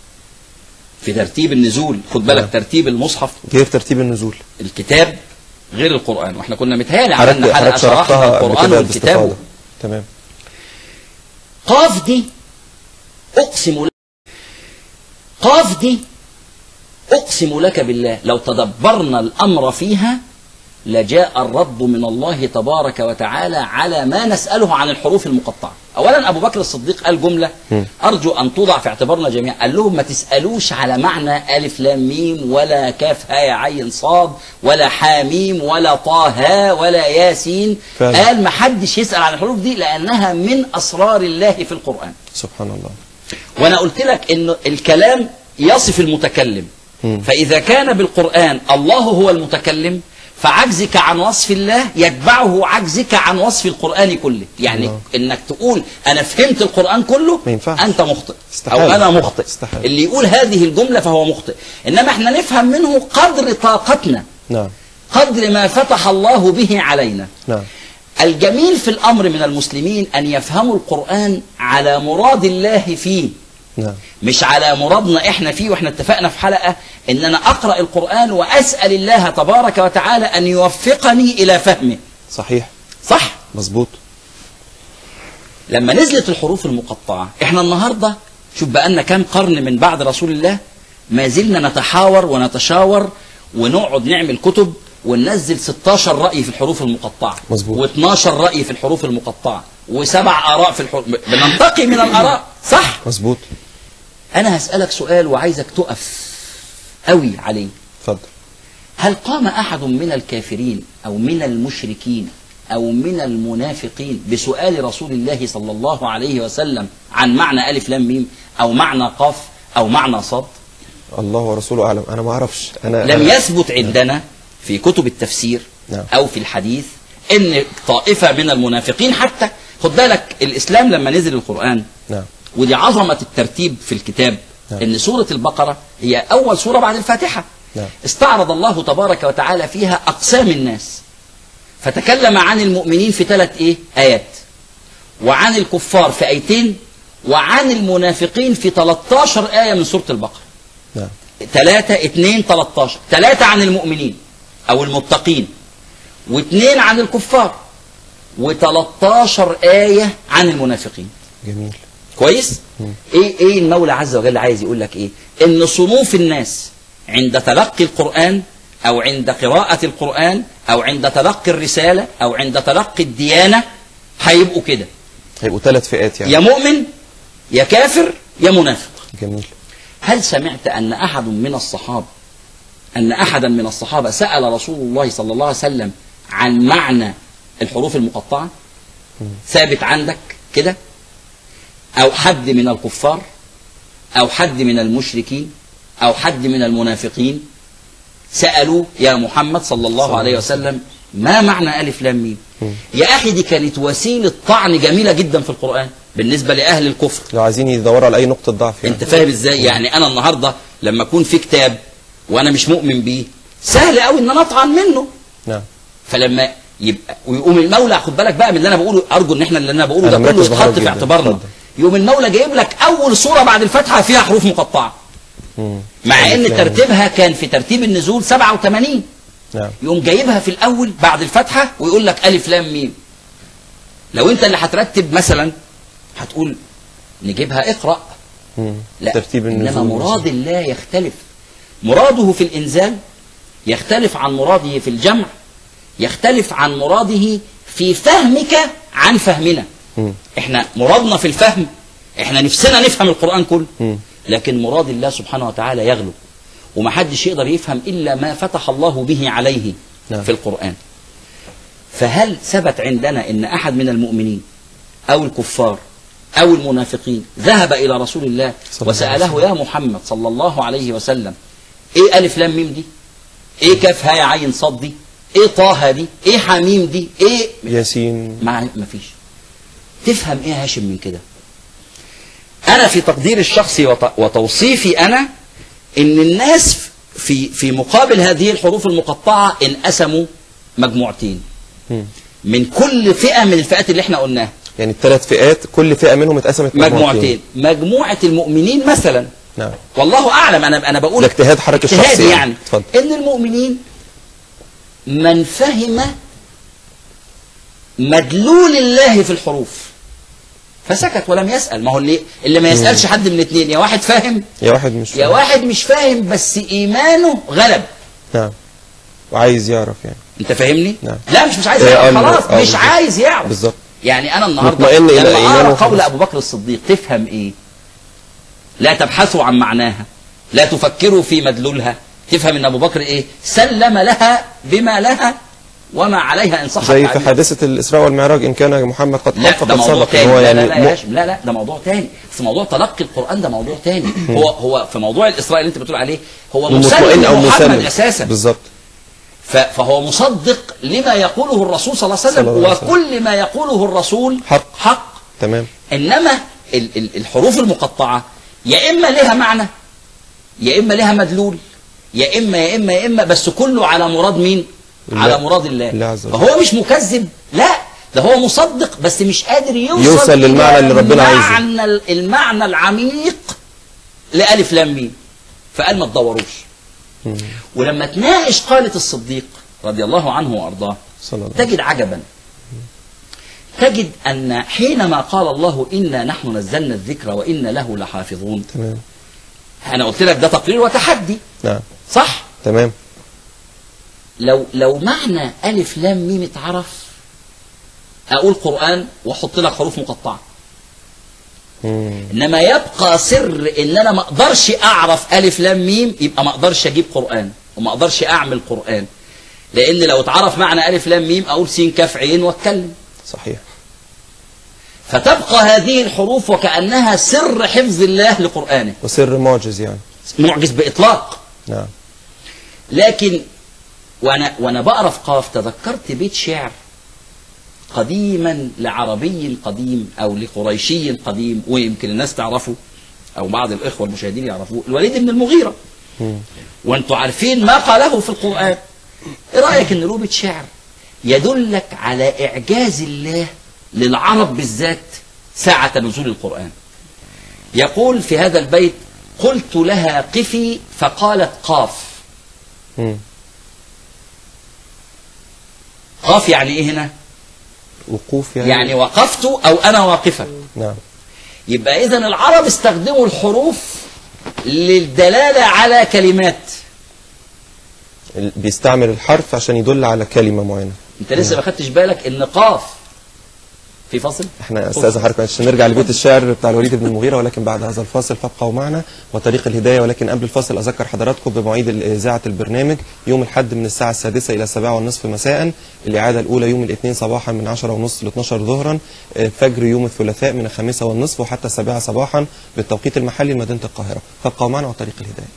في ترتيب النزول خد بالك نعم. ترتيب المصحف غير ترتيب النزول الكتاب غير القرآن واحنا كنا متهيألي حضرتك عملنا حلقة حضرتك شرحنا شرحتها قبل القرآن كده والكتاب باستفاضة تمام قاف دي أقسم لك قاف دي أقسم لك بالله لو تدبرنا الأمر فيها لجاء الرد من الله تبارك وتعالى على ما نسأله عن الحروف المقطعة أولا أبو بكر الصديق قال جملة أرجو أن توضع في اعتبارنا جميعا قال لهم ما تسألوش على معنى ألف لام ميم ولا كاف هاء عين صاد ولا حاميم ولا طه هاء ولا ياسين فعلا. قال ما حدش يسأل عن الحروف دي لأنها من أسرار الله في القرآن سبحان الله وانا قلت لك ان الكلام يصف المتكلم مم. فاذا كان بالقران الله هو المتكلم فعجزك عن وصف الله يتبعه عجزك عن وصف القران كله يعني الله. انك تقول انا فهمت القران كله ما ينفعش. انت مخطئ استحالة. او انا مخطئ استحالة. اللي يقول هذه الجمله فهو مخطئ انما احنا نفهم منه قدر طاقتنا نعم قدر ما فتح الله به علينا نعم الجميل في الامر من المسلمين ان يفهموا القران على مراد الله فيه نعم مش على مرادنا احنا فيه واحنا اتفقنا في حلقة ان انا اقرأ القرآن واسأل الله تبارك وتعالى ان يوفقني الى فهمه صحيح صح مظبوط لما نزلت الحروف المقطعة احنا النهاردة شوف بقالنا كام قرن من بعد رسول الله ما زلنا نتحاور ونتشاور ونقعد نعمل كتب وننزل 16 رأي في الحروف المقطعة مظبوط. و12 رأي في الحروف المقطعة وسبع آراء في الحروف بننتقي من الآراء صح مظبوط أنا هسألك سؤال وعايزك تقف قوي عليه اتفضل هل قام أحد من الكافرين أو من المشركين أو من المنافقين بسؤال رسول الله صلى الله عليه وسلم عن معنى ألف لام ميم أو معنى قاف أو معنى صاد الله ورسوله أعلم أنا ما أعرفش أنا لم أنا- يثبت عندنا في كتب التفسير نعم. أو في الحديث إن طائفة من المنافقين حتى خد بالك الإسلام لما نزل القرآن نعم ودي عظمة الترتيب في الكتاب نعم. إن سورة البقرة هي أول سورة بعد الفاتحة نعم. استعرض الله تبارك وتعالى فيها أقسام الناس فتكلم عن المؤمنين في ثلاث إيه آيات وعن الكفار في آيتين وعن المنافقين في 13 آية من سورة البقرة نعم ثلاثة اتنين 13 ثلاثة عن المؤمنين أو المتقين واثنين عن الكفار و13 آية عن المنافقين جميل كويس ايه ايه المولى عز وجل عايز يقول لك ايه ان صنوف الناس عند تلقي القرآن او عند قراءة القرآن او عند تلقي الرسالة او عند تلقي الديانة هيبقوا كده هيبقوا ثلاث فئات يعني يا مؤمن يا كافر يا منافق جميل هل سمعت ان احد من الصحابة ان احدا من الصحابة سأل رسول الله صلى الله عليه وسلم عن معنى الحروف المقطعة ثابت عندك كده او حد من الكفار او حد من المشركين او حد من المنافقين سألوا يا محمد صلى الله عليه وسلم ما معنى ألف لام ميم يا أخي دي كانت وسيلة طعن جميلة جدا في القرآن بالنسبة لأهل الكفر لو عايزين يدوروا على أي نقطة ضعف يعني انت فاهم ازاي يعني انا النهارده لما اكون في كتاب وانا مش مؤمن بيه سهل قوي ان انا اطعن منه نعم فلما يبقى ويقوم المولى خد بالك بقى من اللي انا بقوله ارجو ان احنا اللي انا بقوله أنا ده كله مركز معاك يتحط في جداً. اعتبارنا اتفضل. يقوم المولى جايب لك اول سوره بعد الفاتحه فيها حروف مقطعه مم. مع ان ألف لام. ترتيبها كان في ترتيب النزول 87 نعم يقوم جايبها في الاول بعد الفتحه ويقول لك الف لام ميم لو انت اللي هترتب مثلا هتقول نجيبها اقرا مم. لا ترتيب إنما النزول مراد الله يختلف مراده في الإنزال يختلف عن مراده في الجمع يختلف عن مراده في فهمك عن فهمنا مم. احنا مرادنا في الفهم احنا نفسنا نفهم القرآن كله مم. لكن مراد الله سبحانه وتعالى يغلب ومحدش يقدر يفهم إلا ما فتح الله به عليه نعم. في القرآن فهل ثبت عندنا ان احد من المؤمنين او الكفار او المنافقين ذهب الى رسول الله صلى الله عليه وساله يا محمد صلى الله عليه وسلم ايه الف لام ميم دي ايه كاف هاء عين صاد دي ايه طه دي ايه حميم دي ايه ياسين ما مفيش تفهم ايه يا هاشم من كده انا في تقدير الشخصي وت- وتوصيفي انا ان الناس في في مقابل هذه الحروف المقطعه انقسموا مجموعتين مم. من كل فئه من الفئات اللي احنا قلناها يعني الثلاث فئات كل فئة منهم اتقسمت مجموعتين مجموعه المؤمنين مثلا نعم والله اعلم انا انا بقول ده اجتهاد حضرتك اجتهاد الشخصي يعني. يعني اتفضل. ان المؤمنين من فهم مدلول الله في الحروف فسكت ولم يسأل ما هو اللي اللي ما يسألش حد من الاثنين يا واحد فاهم يا واحد مش يا واحد مش فاهم بس إيمانه غلب نعم وعايز يعرف يعني انت فاهمني نعم. لا مش مش عايز إيه، يعرف آه، خلاص آه، مش بالظبط. عايز يعرف بالظبط يعني انا النهارده مطمئن إلى لما إيمانه اقرا قول خلاص. ابو بكر الصديق تفهم ايه لا تبحثوا عن معناها لا تفكروا في مدلولها تفهم ان ابو بكر ايه سلم لها بما لها وما عليها ان صح زي في التعبير. حادثة الإسراء والمعراج إن كان محمد قد لا قال ده فقد موضوع صدق إن تاني هو لا يعني لا لا, م- يا هاشم، لا لا ده موضوع تاني بس موضوع تلقي القرآن ده موضوع تاني هو هو في موضوع الإسراء اللي أنت بتقول عليه هو مسلم مطمئن أو لمحمد مسلم أساسا بالظبط ف- فهو مصدق لما يقوله الرسول صلى الله عليه وسلم صلى الله عليه وسلم. وكل ما يقوله الرسول حق. حق تمام انما ال- ال- الحروف المقطعه يا اما لها معنى يا اما لها مدلول يا اما يا اما يا اما بس كله على مراد مين الله. على مراد الله الله عز وجل. فهو مش مكذب لا ده هو مصدق بس مش قادر يوصل يوصل للمعنى إلى اللي ربنا عايزه. المعنى ال- المعنى العميق لألف لام ميم فقال ما تدوروش مم. ولما تناقش قالة الصديق رضي الله عنه وارضاه صلى الله عليه تجد عجبا تجد أن حينما قال الله إنا نحن نزلنا الذكر وإنا له لحافظون تمام أنا قلت لك ده تقرير وتحدي نعم صح تمام لو لو معنى ألف لام ميم اتعرف أقول قرآن وأحط لك حروف مقطعة مم. إنما يبقى سر إن أنا ما أقدرش أعرف ألف لام ميم يبقى ما أقدرش أجيب قرآن وما أقدرش أعمل قرآن لأن لو اتعرف معنى ألف لام ميم أقول سين كاف عين وأتكلم صحيح فتبقى هذه الحروف وكأنها سر حفظ الله لقرآنه وسر معجز يعني معجز بإطلاق نعم لكن وأنا, وأنا بقرا في قاف تذكرت بيت شعر قديما لعربي قديم أو لقريشي قديم ويمكن الناس تعرفه أو بعض الإخوة المشاهدين يعرفوه الوليد بن المغيرة مم. وانتوا عارفين ما قاله في القرآن ايه رأيك ان له بيت شعر يدلك على إعجاز الله للعرب بالذات ساعة نزول القرآن يقول في هذا البيت قلت لها قفي فقالت قاف مم. قاف يعني ايه هنا وقوف يعني يعني وقفت او انا واقفة نعم يبقى اذا العرب استخدموا الحروف للدلالة على كلمات ال- بيستعمل الحرف عشان يدل على كلمة معينة انت لسه ما خدتش بالك ان قاف في فصل احنا استاذ حضرتك عشان نرجع لبيت الشعر بتاع الوليد بن المغيرة ولكن بعد هذا الفاصل فابقوا معنا وطريق الهداية ولكن قبل الفاصل اذكر حضراتكم بمواعيد اذاعة البرنامج يوم الحد من الساعة السادسة الى السابعة والنصف مساء الاعادة الاولى يوم الاثنين صباحا من عشرة ونصف ل 12 ظهرا آه، فجر يوم الثلاثاء من الخامسة والنصف وحتى السابعة صباحا بالتوقيت المحلي لمدينة القاهرة فابقوا معنا وطريق الهداية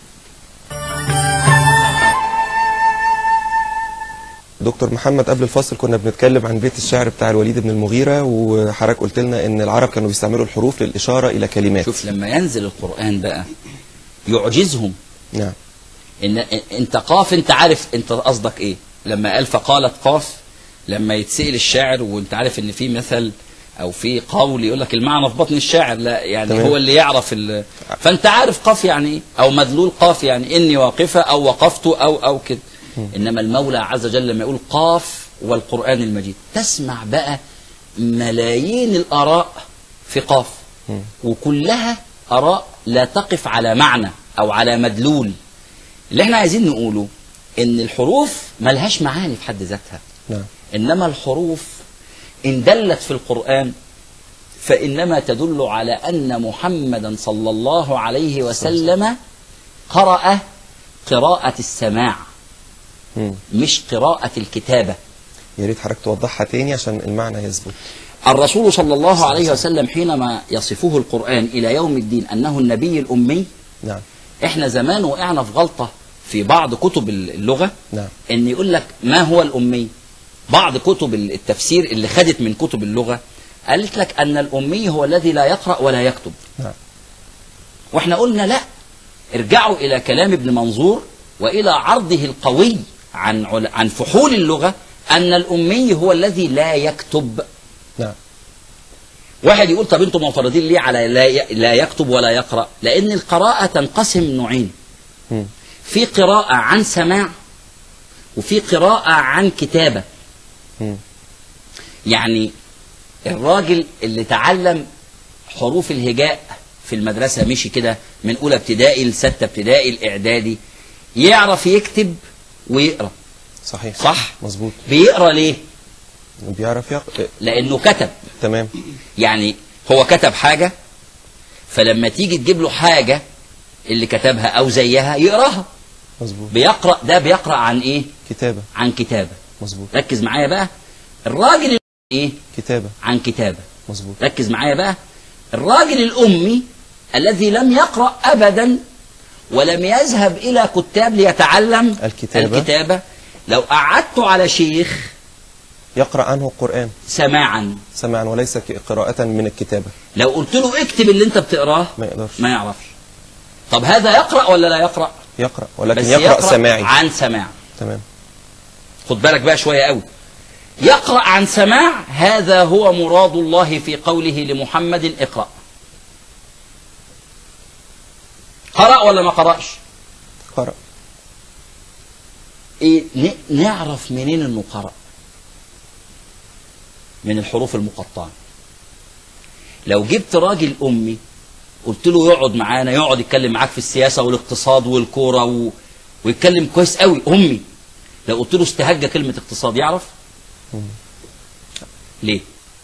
دكتور محمد قبل الفاصل كنا بنتكلم عن بيت الشعر بتاع الوليد بن المغيرة وحضرتك قلت لنا ان العرب كانوا بيستعملوا الحروف للإشارة إلى كلمات شوف لما ينزل القرآن بقى يعجزهم نعم ان انت قاف انت عارف انت قصدك ايه لما قال فقالت قاف لما يتسأل الشاعر وانت عارف ان في مثل او في قول يقول لك المعنى في بطن الشاعر لا يعني تمام. هو اللي يعرف ال... فانت عارف قاف يعني ايه او مدلول قاف يعني اني واقفه او وقفت او او كده انما المولى عز وجل لما يقول قاف والقران المجيد تسمع بقى ملايين الاراء في قاف وكلها اراء لا تقف على معنى او على مدلول اللي احنا عايزين نقوله ان الحروف ملهاش معاني في حد ذاتها نعم انما الحروف ان دلت في القران فانما تدل على ان محمدا صلى الله عليه وسلم قرأ قراءة السماع مم. مش قراءة الكتابة يا ريت حضرتك توضحها تاني عشان المعنى يثبت الرسول صلى الله عليه وسلم حينما يصفه القرآن إلى يوم الدين أنه النبي الأمي نعم احنا زمان وقعنا في غلطة في بعض كتب اللغة نعم ان يقول لك ما هو الأمي بعض كتب التفسير اللي خدت من كتب اللغة قالت لك أن الأمي هو الذي لا يقرأ ولا يكتب نعم واحنا قلنا لا ارجعوا إلى كلام ابن منظور وإلى عرضه القوي عن عل- عن فحول اللغة أن الأمي هو الذي لا يكتب نعم واحد يقول طب انتم معترضين ليه على لا ي- لا يكتب ولا يقرأ لأن القراءة تنقسم نوعين مم. في قراءة عن سماع وفي قراءة عن كتابة مم. يعني الراجل اللي تعلم حروف الهجاء في المدرسة مشي كده من أولى ابتدائي لستة ابتدائي الإعدادي يعرف يكتب ويقرأ صحيح صح؟ مظبوط بيقرأ ليه؟ بيعرف يق... إيه، لأنه كتب تمام يعني هو كتب حاجة فلما تيجي تجيب له حاجة اللي كتبها أو زيها يقراها مظبوط بيقرأ ده بيقرأ عن إيه؟ كتابة عن كتابة مظبوط ركز معايا بقى الراجل اللي إيه؟ كتابة عن كتابة مظبوط ركز معايا بقى الراجل الأمي الذي لم يقرأ أبدا ولم يذهب إلى كتاب ليتعلم الكتابة. الكتابة لو قعدته على شيخ يقرأ عنه القرآن سماعا سماعا وليس ك- قراءة من الكتابة لو قلت له اكتب اللي انت بتقراه ما يقدرش ما يعرفش طب هذا يقرأ ولا لا يقرأ يقرأ ولكن بس يقرأ, سماعي عن سماع تمام خد بالك بقى شوية قوي يقرأ عن سماع هذا هو مراد الله في قوله لمحمد اقرأ قرأ ولا ما قرأش قرأ إيه ن- نعرف منين انه قرأ من الحروف المقطعة لو جبت راجل أمي قلت له يقعد معانا يقعد يتكلم معاك في السياسة والاقتصاد والكورة و... ويتكلم كويس قوي أمي لو قلت له استهج كلمة اقتصاد يعرف ليه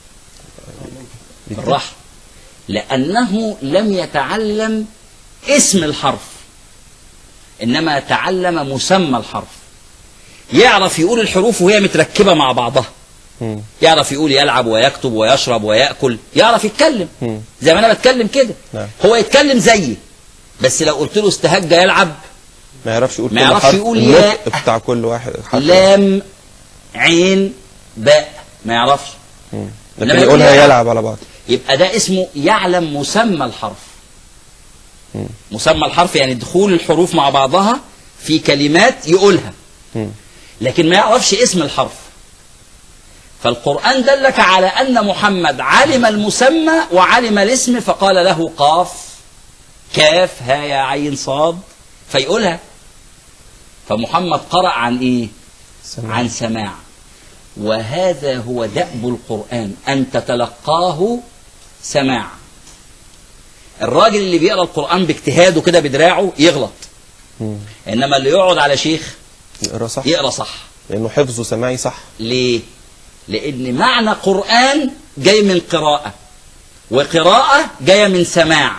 بالراحة لأنه لم يتعلم اسم الحرف إنما تعلم مسمى الحرف يعرف يقول الحروف وهي متركبة مع بعضها مم. يعرف يقول يلعب ويكتب ويشرب ويأكل يعرف يتكلم مم. زي ما أنا بتكلم كده نعم. هو يتكلم زيي بس لو قلت له استهج يلعب ما يعرفش يقول ما كل يعرفش حرف يقول النطق ياء. بتاع كل واحد حرف لام عين باء ما يعرفش مم. إنما لكن يقول يقولها يلعب. يلعب على بعض يبقى ده اسمه يعلم مسمى الحرف مم. مسمى الحرف يعني دخول الحروف مع بعضها في كلمات يقولها مم. لكن ما يعرفش اسم الحرف فالقرآن دلك على أن محمد علم المسمى وعلم الاسم فقال له قاف كاف ها يا عين صاد فيقولها فمحمد قرأ عن إيه سمع. عن سماع وهذا هو دأب القرآن أن تتلقاه سماع الراجل اللي بيقرأ القرآن باجتهاده كده بدراعه يغلط مم. إنما اللي يقعد على شيخ يقرأ صح يقرأ صح لأنه حفظه سماعي صح ليه؟ لأن معنى قرآن جاي من قراءة وقراءة جاية من سماع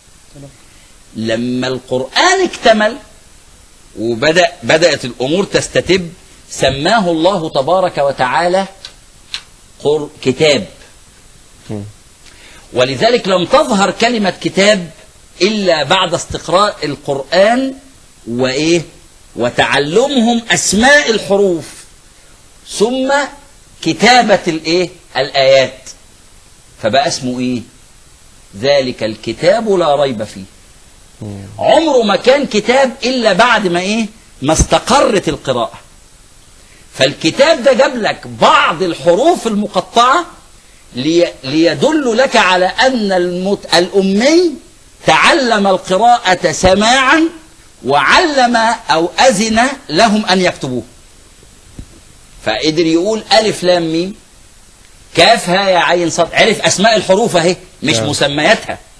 لما القرآن اكتمل وبدأ بدأت الأمور تستتب سماه الله تبارك وتعالى قر كتاب مم. ولذلك لم تظهر كلمة كتاب إلا بعد استقراء القرآن وإيه وتعلمهم أسماء الحروف ثم كتابة الإيه الآيات فبقى اسمه إيه ذلك الكتاب لا ريب فيه مم. عمره ما كان كتاب إلا بعد ما إيه ما استقرت القراءة فالكتاب ده جاب لك بعض الحروف المقطعة لي ليدل لك على أن المت... الأمي تعلم القراءة سماعا وعلم أو أذن لهم أن يكتبوه فقدر يقول ألف لام ميم كاف ها يا عين صاد عرف أسماء الحروف أهي مش نعم. مسمياتها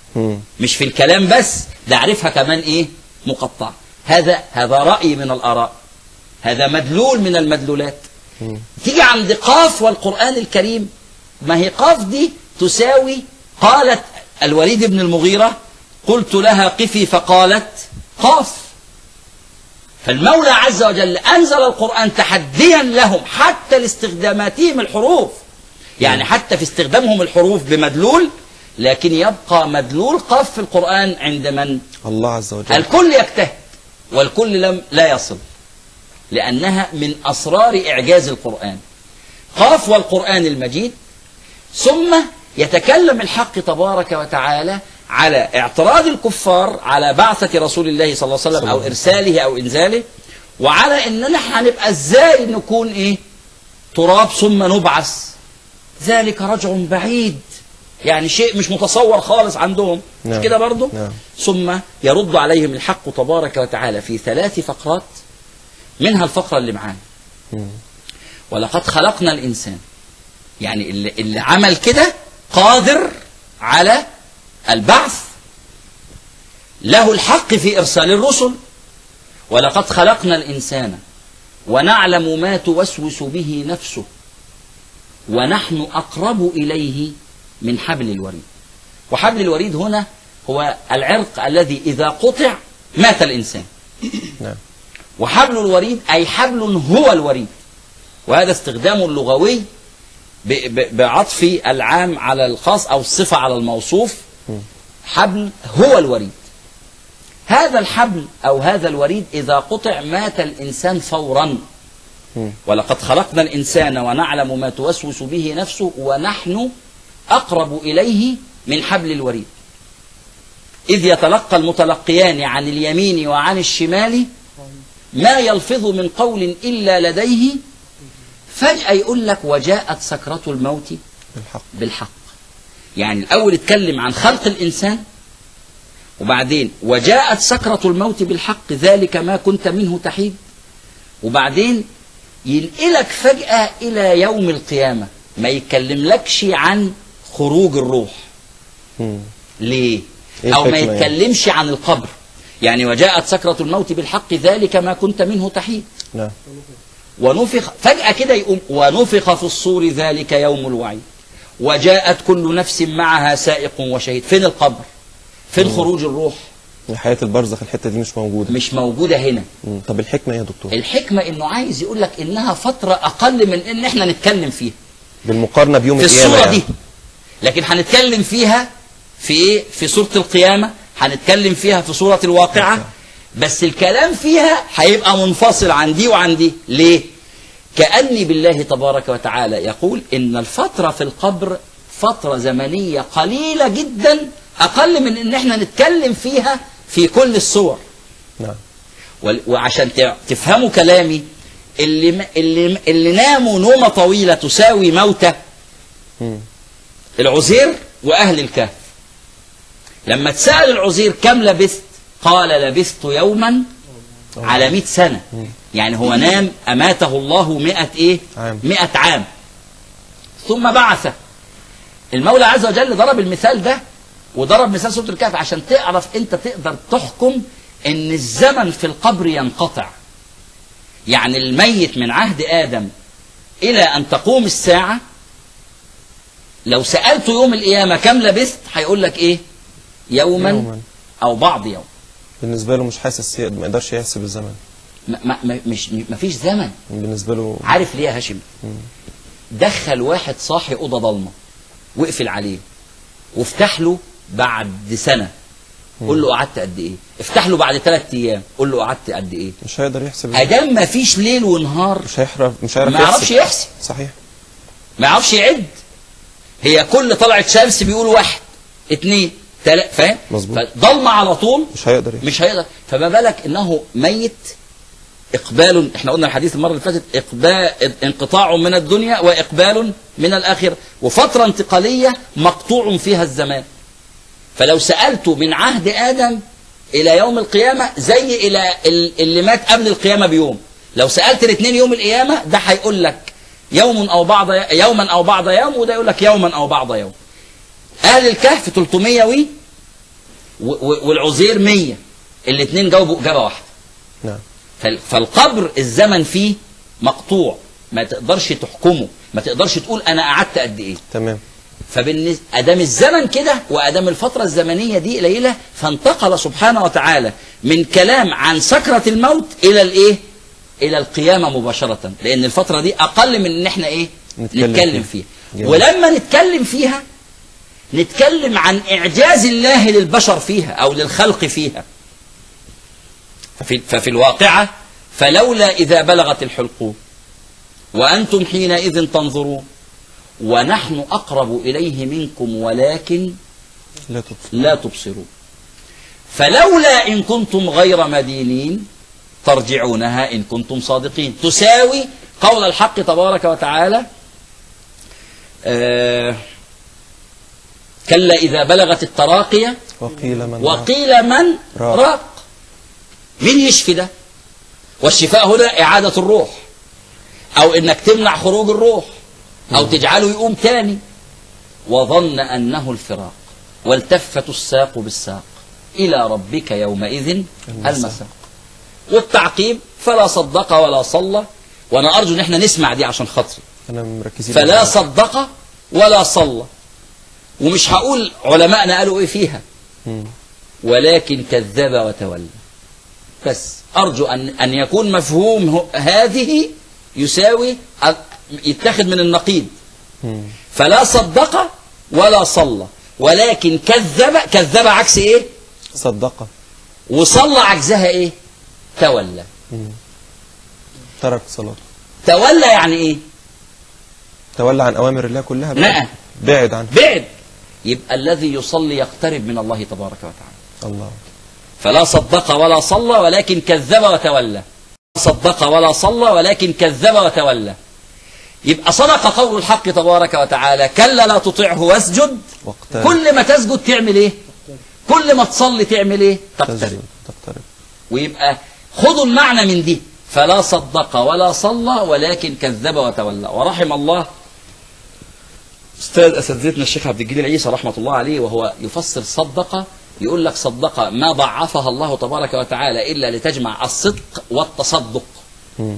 مم. مش في الكلام بس ده عارفها كمان ايه مقطع هذا هذا رأي من الآراء هذا مدلول من المدلولات تيجي عند قاف والقرآن الكريم ما هي قاف دي تساوي قالت الوليد بن المغيرة قلت لها قفي فقالت قاف فالمولى عز وجل أنزل القرآن تحديا لهم حتى لاستخداماتهم الحروف يعني حتى في استخدامهم الحروف بمدلول لكن يبقى مدلول قاف في القرآن عند من الله عز وجل الكل يجتهد والكل لم لا يصل لأنها من أسرار إعجاز القرآن قاف والقرآن المجيد ثم يتكلم الحق تبارك وتعالى على اعتراض الكفار على بعثة رسول الله صلى الله عليه وسلم أو إرساله أو إنزاله وعلى إننا هنبقى إزاي نكون إيه تراب ثم نبعث ذلك رجع بعيد يعني شيء مش متصور خالص عندهم مش نعم. كده برضه نعم. ثم يرد عليهم الحق تبارك وتعالى في ثلاث فقرات منها الفقرة اللي معانا مم. ولقد خلقنا الإنسان يعني اللي, اللي عمل كده قادر على البعث له الحق في إرسال الرسل ولقد خلقنا الإنسان ونعلم ما توسوس به نفسه ونحن أقرب إليه من حبل الوريد وحبل الوريد هنا هو العرق الذي إذا قطع مات الإنسان نعم وحبل الوريد أي حبل هو الوريد وهذا استخدام لغوي ب- ب- بعطف العام على الخاص أو الصفة على الموصوف حبل هو الوريد هذا الحبل أو هذا الوريد إذا قطع مات الإنسان فورا مم. ولقد خلقنا الإنسان ونعلم ما توسوس به نفسه ونحن أقرب إليه من حبل الوريد إذ يتلقى المتلقيان عن اليمين وعن الشمال ما يلفظ من قول إلا لديه فجأة يقول لك وجاءت سكرة الموت بالحق بالحق يعني الأول اتكلم عن خلق الإنسان وبعدين وجاءت سكرة الموت بالحق ذلك ما كنت منه تحيد وبعدين ينقلك فجأة إلى يوم القيامة ما يتكلملكش عن خروج الروح مم. ليه؟ إيه أو ما الحكمة يعني؟ يتكلمش عن القبر يعني وجاءت سكرة الموت بالحق ذلك ما كنت منه تحيد نعم ونفخ فجأة كده يقوم ونفخ في الصور ذلك يوم الوعيد وجاءت كل نفس معها سائق وشهيد فين القبر فين خروج الروح حياة البرزخ الحتة دي مش موجودة مش موجودة هنا مم. طب الحكمة إيه يا دكتور الحكمة انه عايز يقول لك انها فترة اقل من ان احنا نتكلم فيها بالمقارنة بيوم في القيامة الصورة يعني. دي لكن هنتكلم فيها في ايه في سورة القيامة هنتكلم فيها في سورة الواقعة بس الكلام فيها هيبقى منفصل عن دي وعن دي ليه كأني بالله تبارك وتعالى يقول إن الفترة في القبر فترة زمنية قليلة جدا أقل من إن إحنا نتكلم فيها في كل الصور نعم وال- وعشان ت- تفهموا كلامي اللي م- اللي اللي ناموا نومة طويلة تساوي موتة مم. العزير وأهل الكهف لما تسأل العزير كم لبثت قال لبثت يوما على مئة سنة يعني هو نام أماته الله مئة إيه عام. مئة عام ثم بعثه المولى عز وجل ضرب المثال ده وضرب مثال سورة الكهف عشان تعرف انت تقدر تحكم ان الزمن في القبر ينقطع يعني الميت من عهد آدم إلى أن تقوم الساعة لو سألته يوم القيامة كم لبثت هيقول لك إيه يوما, يوماً. أو بعض يوم بالنسبة له مش حاسس ما يقدرش يحسب الزمن ما, ما, ما, مش ما فيش زمن بالنسبة له عارف ليه يا هاشم دخل واحد صاحي أوضة ضلمة واقفل عليه وافتح له بعد سنة قول له قعدت قد ايه افتح له بعد ثلاث ايام قول له قعدت قد ايه مش هيقدر يحسب الزمن. ادام ما فيش ليل ونهار مش هيعرف مش هيعرف ما يعرفش يحسب صحيح ما يعرفش يعد هي كل طلعت شمس بيقول واحد اتنين تلاته فاهم مظبوط. فضلمه على طول مش هيقدر يحسب مش هيقدر فما بالك انه ميت اقبال احنا قلنا الحديث المره اللي فاتت اقبال انقطاع من الدنيا واقبال من الاخره وفتره انتقاليه مقطوع فيها الزمان فلو سالته من عهد ادم الى يوم القيامه زي الى ال- اللي مات قبل القيامه بيوم لو سالت الاثنين يوم القيامه ده هيقول لك يوم او بعض يوما او بعض يوم وده يقول لك يوما او بعض يوم اهل الكهف 300 وي و- و- والعزير 100 الاثنين جاوبوا اجابه واحده نعم فال- فالقبر الزمن فيه مقطوع ما تقدرش تحكمه ما تقدرش تقول انا قعدت قد ايه تمام فبالنسبه ادام الزمن كده وادام الفتره الزمنيه دي قليله فانتقل سبحانه وتعالى من كلام عن سكره الموت الى الايه الى القيامه مباشره لان الفتره دي اقل من ان احنا ايه نتكلم نتكلم فيها. فيها جميل. ولما نتكلم فيها نتكلم عن اعجاز الله للبشر فيها او للخلق فيها ففي, ففي الواقعه فلولا اذا بلغت الحلقوم وانتم حينئذ تنظرون ونحن أقرب إليه منكم ولكن لا تبصر لا تبصرون فلولا إن كنتم غير مدينين ترجعونها إن كنتم صادقين تساوي قول الحق تبارك وتعالى آه كلا إذا بلغت التراقية وقيل من وقيل من راق. راق مين يشفي ده والشفاء هنا إعادة الروح أو إنك تمنع خروج الروح أو تجعله يقوم تاني وظن أنه الفراق والتفت الساق بالساق إلى ربك يومئذ المساق. المساق والتعقيب فلا صدق ولا صلى وأنا أرجو إن احنا نسمع دي عشان خاطري انا مركزين فلا معاك. صدق ولا صلى ومش هقول علماءنا قالوا ايه فيها مم. ولكن كذب وتولى بس أرجو أن أن يكون مفهوم ه- هذه يساوي ال- يتخذ من النقيض مم. فلا صدق ولا صلى ولكن كذب كذب عكس ايه صدق وصلى عكسها ايه تولى مم. ترك صلاته تولى يعني ايه تولى عن اوامر الله كلها بعد. نعم. بعد عنها بعد يبقى الذي يصلي يقترب من الله تبارك وتعالى الله فلا صدق ولا صلى ولكن كذب وتولى صدق ولا صلى ولكن كذب وتولى يبقى صدق قول الحق تبارك وتعالى كلا لا تطعه واسجد واقترب كل ما تسجد تعمل ايه كل ما تصلي تعمل ايه تقترب تسجد تقترب ويبقى خذوا المعنى من دي فلا صدق ولا صلى ولكن كذب وتولى ورحم الله استاذ اساتذتنا الشيخ عبد الجليل عيسى رحمه الله عليه وهو يفسر صدق يقول لك صدق ما ضعفها الله تبارك وتعالى الا لتجمع الصدق والتصدق مم.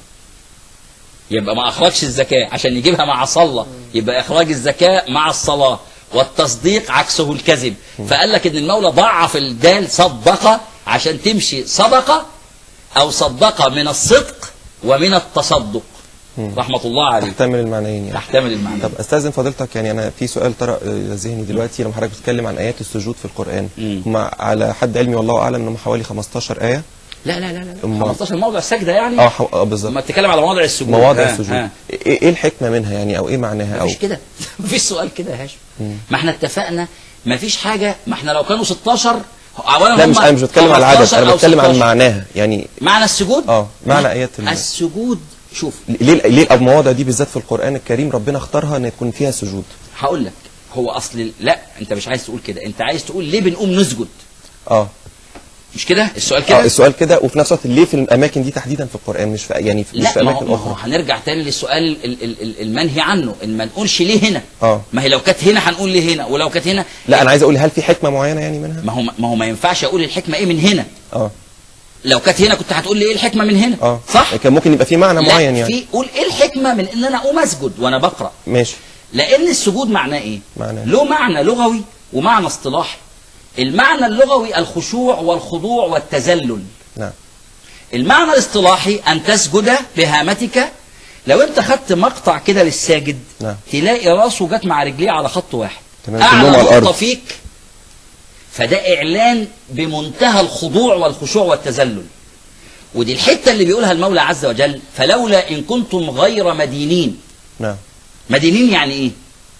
يبقى ما اخرجش الزكاه عشان يجيبها مع صلى يبقى اخراج الزكاه مع الصلاه والتصديق عكسه الكذب فقال لك ان المولى ضعف الدال صدق عشان تمشي صدقه او صدق من الصدق ومن التصدق مم. رحمه الله عليه تحتمل المعنيين يعني تحتمل المعنى طب استاذن فضيلتك يعني انا في سؤال طرأ الى ذهني دلوقتي لما حضرتك بتتكلم عن ايات السجود في القران مم. هم على حد علمي والله اعلم انهم حوالي 15 ايه لا لا لا لا أمال. 15 موضع سجده يعني اه حو... آه بالظبط لما بتتكلم على مواضع السجود مواضع ها، السجود ها. ايه إيه الحكمه منها يعني او ايه معناها او مفيش كده مفيش سؤال كده يا هاشم ما احنا اتفقنا مفيش حاجه ما احنا لو كانوا 16 اولا لا هم مش انا مش بتكلم على العدد 15 انا أو بتكلم عن 16. معناها يعني معنى السجود اه معنى لا، ايات ال- السجود شوف ليه ليه المواضع دي بالذات في القران الكريم ربنا اختارها ان يكون فيها سجود هقول لك هو اصل لا انت مش عايز تقول كده انت عايز تقول ليه بنقوم نسجد اه مش كده السؤال اه كده السؤال كده وفي نفس الوقت ليه في الاماكن دي تحديدا في القران مش في يعني في مش لا في ما هو, اماكن ما هو اخرى هنرجع تاني للسؤال ال- ال- ال- المنهي عنه ان ما نقولش ليه هنا اه ما هي لو كانت هنا هنقول ليه هنا ولو كانت هنا لا انا عايز اقول هل في حكمه معينه يعني منها ما هو ما هو ما ينفعش اقول الحكمه ايه من هنا اه لو كانت هنا كنت هتقول لي ايه الحكمه من هنا اه صح كان ممكن يبقى في معنى لا معين يعني في قول ايه الحكمه من ان انا اقوم اسجد وانا بقرا ماشي لان السجود معناه ايه معناه. له معنى لغوي ومعنى اصطلاحي المعنى اللغوي الخشوع والخضوع والتذلل نعم المعنى الاصطلاحي ان تسجد بهامتك لو انت خدت مقطع كده للساجد نعم. تلاقي راسه جت مع رجليه على خط واحد تمام، اعلى كلهم على نقطه الأرض. فيك فده اعلان بمنتهى الخضوع والخشوع والتذلل ودي الحته اللي بيقولها المولى عز وجل فلولا ان كنتم غير مدينين نعم مدينين يعني ايه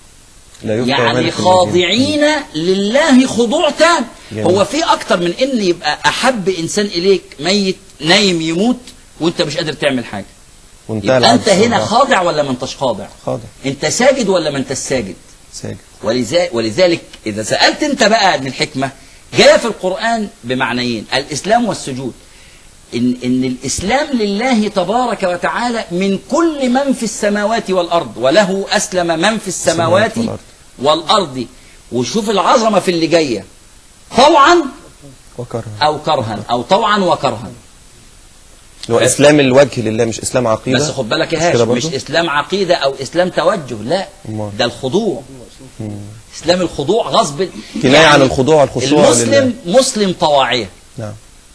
لا يفتى يعني مالك المدين. خاضعين لله خضوع تام جميل. هو في اكتر من ان يبقى احب انسان اليك ميت نايم يموت وانت مش قادر تعمل حاجه وانتهى يبقى انت العبد هنا والله. خاضع ولا ما انتش خاضع خاضع انت ساجد ولا ما انتش ساجد ساجد ولذا- ولذلك اذا سالت انت بقى عن الحكمه جاء في القران بمعنيين الاسلام والسجود ان ان الاسلام لله تبارك وتعالى من كل من في السماوات والارض وله اسلم من في السماوات والأرض. والارض وشوف العظمه في اللي جايه طوعا وكره او كرها او طوعا وكرها اللي هو اسلام الوجه لله مش اسلام عقيده بس خد بالك يا مش هاشم كده مش برضو؟ اسلام عقيده او اسلام توجه لا أمال. ده الخضوع اسلام الخضوع غصب كناية عن الخضوع والخشوع المسلم مسلم طواعيه نعم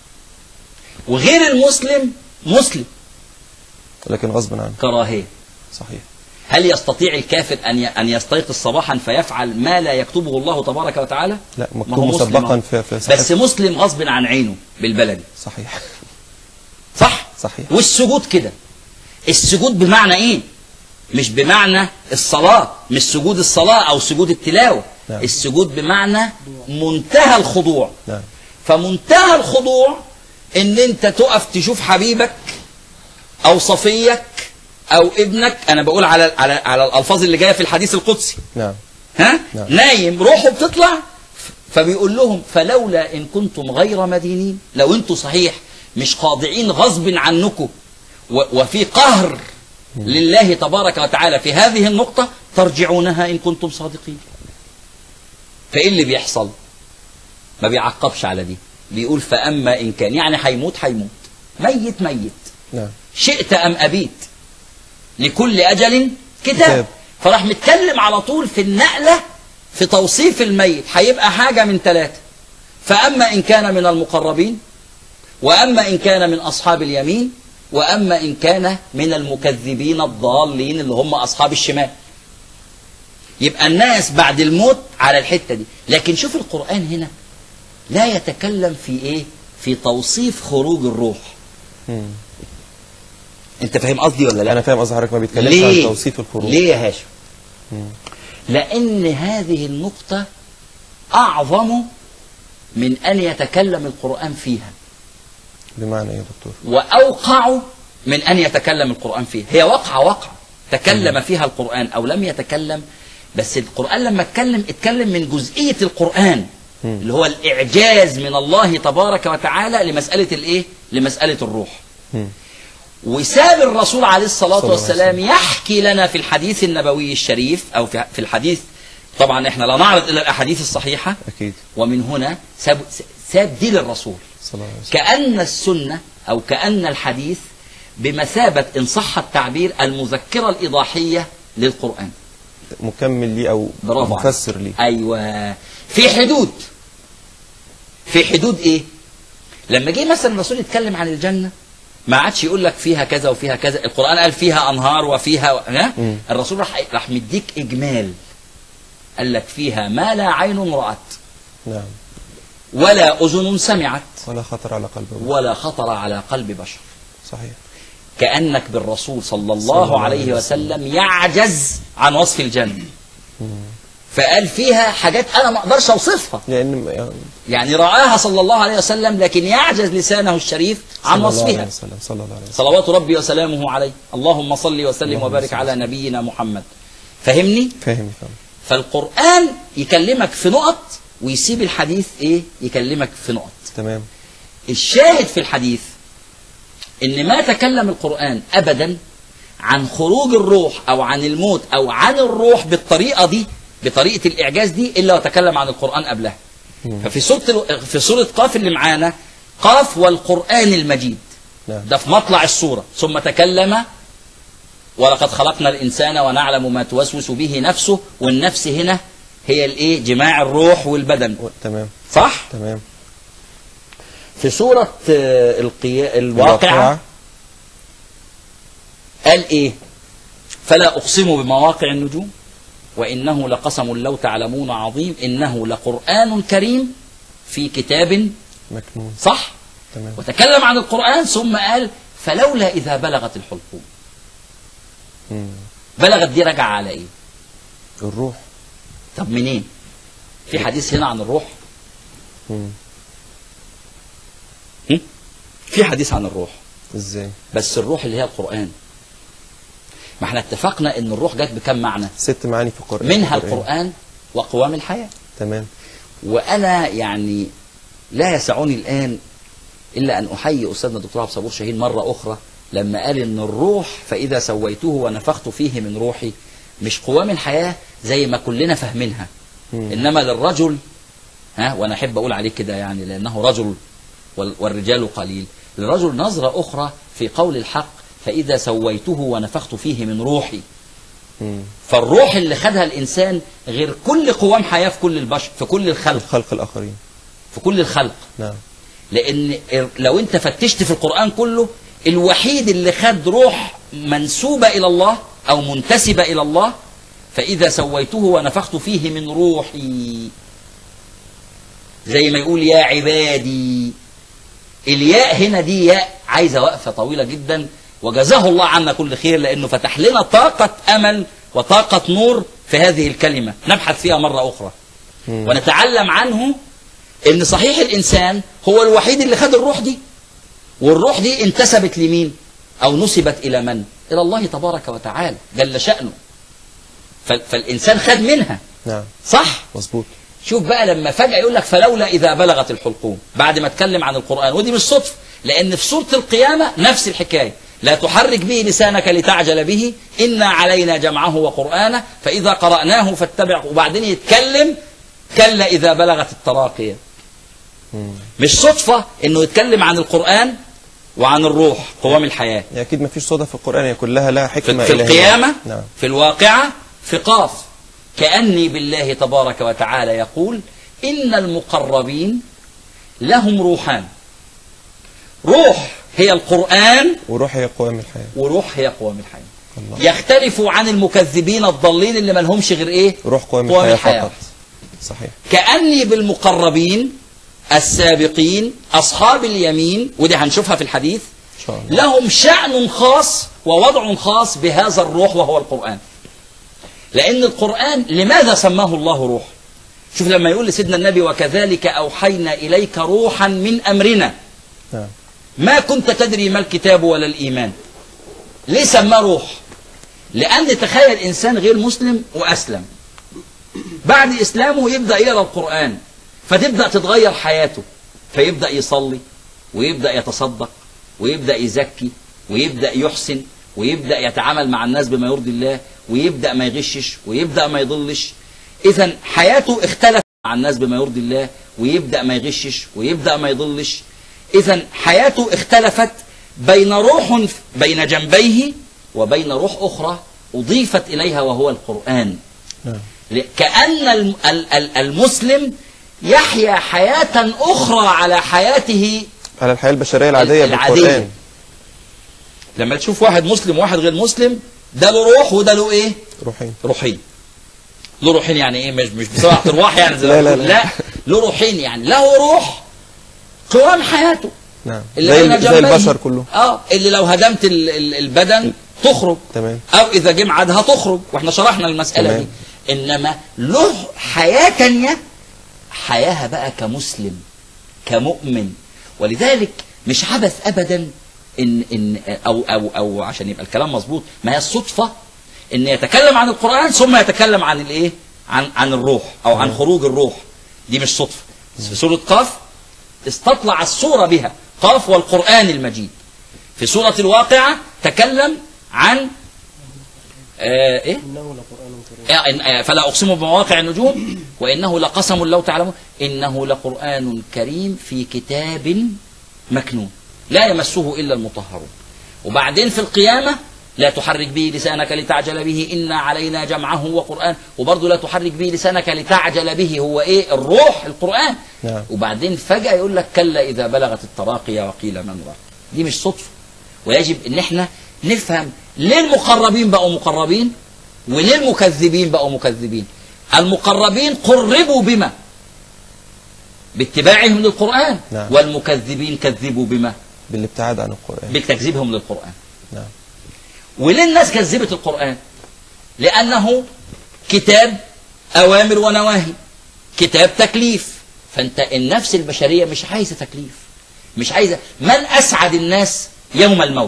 وغير المسلم مسلم لكن غصبا عنه كراهيه صحيح هل يستطيع الكافر ان ي- ان يستيقظ صباحا فيفعل ما لا يكتبه الله تبارك وتعالى لا ما مكتوب هو مسلم مسبقا أهو. في في بس صحيح مسلم غصب عن عينه بالبلدي صحيح صح صحيح والسجود كده السجود بمعنى ايه مش بمعنى الصلاة مش سجود الصلاة او سجود التلاوة نعم. السجود بمعنى منتهى الخضوع نعم فمنتهى الخضوع ان انت تقف تشوف حبيبك او صفيك او ابنك انا بقول على على على الالفاظ اللي جايه في الحديث القدسي نعم ها نعم. نايم روحه بتطلع فبيقول لهم فلولا ان كنتم غير مدينين لو انتم صحيح مش خاضعين غصب عنكم و- وفي قهر لله تبارك وتعالى في هذه النقطة ترجعونها إن كنتم صادقين فإيه اللي بيحصل ما بيعقبش على دي بيقول فأما إن كان يعني هيموت هيموت ميت ميت نعم شئت أم أبيت لكل أجل كتاب كتاب. فراح متكلم على طول في النقلة في توصيف الميت هيبقى حاجة من ثلاثة فأما إن كان من المقربين وأما إن كان من أصحاب اليمين وأما إن كان من المكذبين الضالين اللي هم أصحاب الشمال يبقى الناس بعد الموت على الحتة دي لكن شوف القرآن هنا لا يتكلم في إيه في توصيف خروج الروح مم. انت فاهم قصدي ولا لا انا فاهم قصدي حضرتك ما بيتكلمش عن توصيف الخروج ليه يا هاشم مم. لان هذه النقطة اعظم من ان يتكلم القرآن فيها بمعنى ايه يا دكتور واوقع من ان يتكلم القرآن فيها هي وقعة وقعة تكلم فيها القرآن او لم يتكلم بس القرآن لما اتكلم اتكلم من جزئية القرآن مم. اللي هو الاعجاز من الله تبارك وتعالى لمسألة الايه لمسألة الروح مم. وساب الرسول عليه الصلاة صلى الله عليه والسلام يحكي لنا في الحديث النبوي الشريف أو في في الحديث طبعا احنا لا نعرض إلا الأحاديث الصحيحة اكيد ومن هنا ساب, ساب دي للرسول صلى الله عليه وسلم كأن السنة أو كأن الحديث بمثابة إن صح التعبير المذكرة الإيضاحية للقرآن مكمل ليه او برافو عليك. مفسر ليه أيوة في حدود في حدود إيه لما جه مثلا الرسول يتكلم عن الجنة ما عادش يقول لك فيها كذا وفيها كذا القرآن قال فيها أنهار وفيها ها؟ مم. الرسول راح راح مديك إجمال قال لك فيها ما لا عين رأت نعم ولا أذن سمعت ولا خطر على قلبه ولا خطر على قلب بشر صحيح كأنك بالرسول صلى صلى الله الله عليه عليه وسلم يعجز عن وصف الجنة فقال فيها حاجات أنا ما أقدرش أوصفها لان يعني يعني رآها صلى الله عليه وسلم لكن يعجز لسانه الشريف عن صلى الله عليه وصفها وسلم صلى الله عليه وسلم صلوات ربي وسلامه عليه اللهم صل وسلم اللهم وبارك صل على وسلم. نبينا محمد فهمني فاهم فاهم فالقرآن يكلمك في نقط ويسيب الحديث إيه يكلمك في نقط تمام الشاهد في الحديث ان ما تكلم القرآن ابدا عن خروج الروح او عن الموت او عن الروح بالطريقة دي بطريقة الاعجاز دي الا وتكلم عن القرآن قبلها مم. ففي سورة ال- في سورة قاف اللي معانا قاف والقرآن المجيد نعم ده في مطلع السورة ثم تكلم ولقد خلقنا الإنسان ونعلم ما توسوس به نفسه والنفس هنا هي الايه جماع الروح والبدن و- تمام صح تمام في سورة آه، القيا... الواقعة قال ايه فلا اقسم بمواقع النجوم وانه لقسم لو تعلمون عظيم انه لقران كريم في كتاب مكنون صح تمام وتكلم عن القران ثم قال فلولا اذا بلغت الحلقوم مم. بلغت دي رجع على ايه الروح طب منين في حديث هنا عن الروح مم. هم؟ في حديث عن الروح ازاي بس الروح اللي هي القران ما احنا اتفقنا ان الروح جت بكم معنى ست معاني في القرآن منها في القرآن. القرآن وقوام الحياة تمام وأنا يعني لا يسعني الآن إلا أن أحيي أستاذنا الدكتور عبد الصبور شاهين مرة أخرى لما قال إن الروح فإذا سويته ونفخت فيه من روحي مش قوام الحياة زي ما كلنا فاهمينها مم. إنما للرجل ها وانا احب اقول عليه كده يعني لانه رجل وال- والرجال قليل للرجل نظره اخرى في قول الحق فاذا سويته ونفخت فيه من روحي مم. فالروح اللي خدها الانسان غير كل قوام حياه في كل البشر في كل الخلق خلق الآخرين في كل الخلق نعم لان لو انت فتشت في القران كله الوحيد اللي خد روح منسوبه الى الله او منتسبه الى الله فاذا سويته ونفخت فيه من روحي زي ما يقول يا عبادي الياء هنا دي ياء عايزه وقفه طويله جدا وجزاه الله عنا كل خير لانه فتح لنا طاقه امل وطاقه نور في هذه الكلمه نبحث فيها مره اخرى مم. ونتعلم عنه ان صحيح الانسان هو الوحيد اللي خد الروح دي والروح دي انتسبت لمين او نسبت الى من الى الله تبارك وتعالى جل شانه فال- فالانسان خد منها نعم صح مظبوط شوف بقى لما فجأة يقول لك فلولا إذا بلغت الحلقوم بعد ما اتكلم عن القرآن ودي مش صدفة لأن في سورة القيامة نفس الحكاية لا تحرك به لسانك لتعجل به إنا علينا جمعه وقرآنه فإذا قرأناه فاتبع وبعدين يتكلم كلا إذا بلغت التراقية مم. مش صدفة إنه يتكلم عن القرآن وعن الروح قوام الحياة يعني أكيد ما فيش صدف في القرآن هي كلها لها في, حكمة في إلهية. القيامة نعم في الواقعة في قاف كأني بالله تبارك وتعالى يقول إن المقربين لهم روحان روح هي القرآن وروح هي قوام الحياة وروح هي قوام الحياة الله يختلف عن المكذبين الضالين اللي ما لهمش غير ايه روح قوام, قوام الحياة, الحياة. فقط صحيح كأني بالمقربين السابقين أصحاب اليمين ودي هنشوفها في الحديث إن شاء الله لهم شأن خاص ووضع خاص بهذا الروح وهو القرآن لأن القرآن لماذا سماه الله روح شوف لما يقول لسيدنا النبي وكذلك أوحينا إليك روحا من أمرنا نعم ما كنت تدري ما الكتاب ولا الإيمان ليه سماه روح لأن تخيل إنسان غير مسلم وأسلم بعد إسلامه يبدأ يقرأ القرآن فتبدأ تتغير حياته فيبدأ يصلي ويبدأ يتصدق ويبدأ يزكي ويبدأ يحسن ويبدأ يتعامل مع الناس بما يرضي الله ويبدأ ما يغشش ويبدأ ما يضلش إذا حياته اختلفت مع الناس بما يرضي الله ويبدأ ما يغشش ويبدأ ما يضلش إذا حياته اختلفت بين روح بين جنبيه وبين روح أخرى أضيفت إليها وهو القرآن نعم ل- كأن الم- ال- ال- المسلم يحيا حياة أخرى على حياته على الحياة البشرية العادية العادية. بالقرآن لما تشوف واحد مسلم وواحد غير مسلم ده له روح وده له ايه روحين روحين له روحين يعني ايه مش مش بسبعة ارواح يعني زي ما لا، لا، بنقول. لا. لا له روحين يعني له روح قوام حياته نعم اللي زي, بين زي جنبيه. البشر كلهم اه اللي لو هدمت ال- ال- البدن تخرج تمام او اذا جه ميعادها تخرج واحنا شرحنا المساله تمام. دي انما له حياه تانية حياها بقى كمسلم كمؤمن ولذلك مش عبث ابدا ان ان او او او عشان يبقى الكلام مظبوط ما هي الصدفه ان يتكلم عن القران ثم يتكلم عن الايه عن عن الروح او عن خروج الروح دي مش صدفه في سوره قاف استطلع الصوره بها قاف والقران المجيد في سوره الواقعه تكلم عن آه ايه إنه لقرآن كريم آه، إن- آه، فلا أقسم بمواقع النجوم وإنه لقسم لو تعلمون إنه لقرآن كريم في كتاب مكنون لا يمسه إلا المطهرون وبعدين في القيامة لا تحرك به لسانك لتعجل به إنا علينا جمعه وقرآن وبرضه لا تحرك به لسانك لتعجل به هو إيه الروح القرآن نعم. وبعدين فجأة يقول لك كلا إذا بلغت التراقي وقيل من راق دي مش صدفة ويجب إن إحنا نفهم ليه المقربين بقوا مقربين وليه المكذبين بقوا مكذبين المقربين قربوا بما باتباعهم للقرآن نعم. والمكذبين كذبوا بما بالابتعاد عن القرآن بتكذيبهم للقرآن نعم وليه الناس كذبت القرآن لأنه كتاب أوامر ونواهي كتاب تكليف فأنت النفس البشرية مش عايزة تكليف مش عايزة من أسعد الناس يوم الموت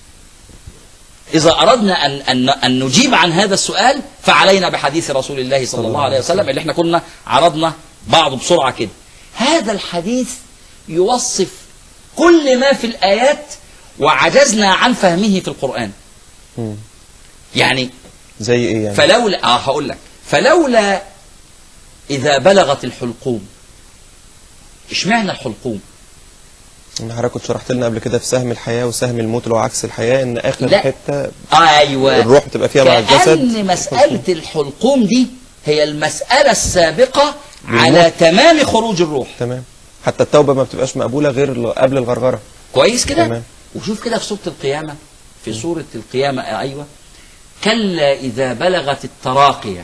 إذا أردنا أن, أن, أن نجيب عن هذا السؤال فعلينا بحديث رسول الله صلى الله عليه وسلم اللي احنا كنا عرضنا بعضه بسرعة كده هذا الحديث يوصف كل ما في الآيات وعجزنا عن فهمه في القرآن مم. يعني زي ايه يعني فلولا اه هقول لك فلولا إذا بلغت الحلقوم اشمعنى الحلقوم إن حضرتك كنت شرحت لنا قبل كده في سهم الحياه وسهم الموت اللي هو عكس الحياه ان اخر لا. حته ايوه الروح بتبقى فيها مع الجسد كأن مسألة الحلقوم دي هي المسألة السابقة على تمام خروج الروح تمام حتى التوبه ما بتبقاش مقبوله غير ل- قبل الغرغره كويس كده تمام. وشوف كده في سورة القيامة في سورة القيامة آه، أيوة كلا إذا بلغت التراقية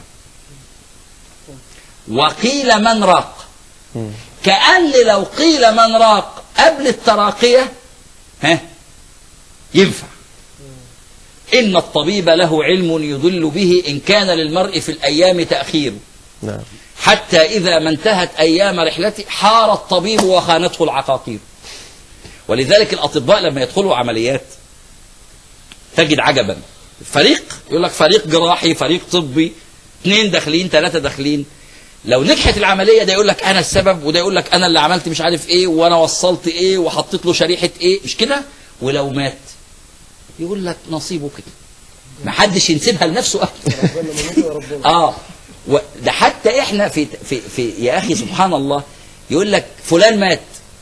وقيل من راق مم. كأن لو قيل من راق قبل التراقية ها ينفع إن الطبيب له علم يدل به إن كان للمرء في الأيام تأخير نعم حتى إذا ما انتهت أيام رحلته حار الطبيب وخانته العقاقير ولذلك الأطباء لما يدخلوا عمليات تجد عجبا فريق يقول لك فريق جراحي فريق طبي اثنين داخلين ثلاثة داخلين لو نجحت العملية ده يقول لك أنا السبب وده يقول لك أنا اللي عملت مش عارف إيه وأنا وصلت إيه وحطيت له شريحة إيه مش كده ولو مات يقول لك نصيبه كده ما حدش ينسبها لنفسه أبدا ربنا من يشاء ربنا اه و- ده حتى احنا في في في يا اخي سبحان الله يقول لك فلان مات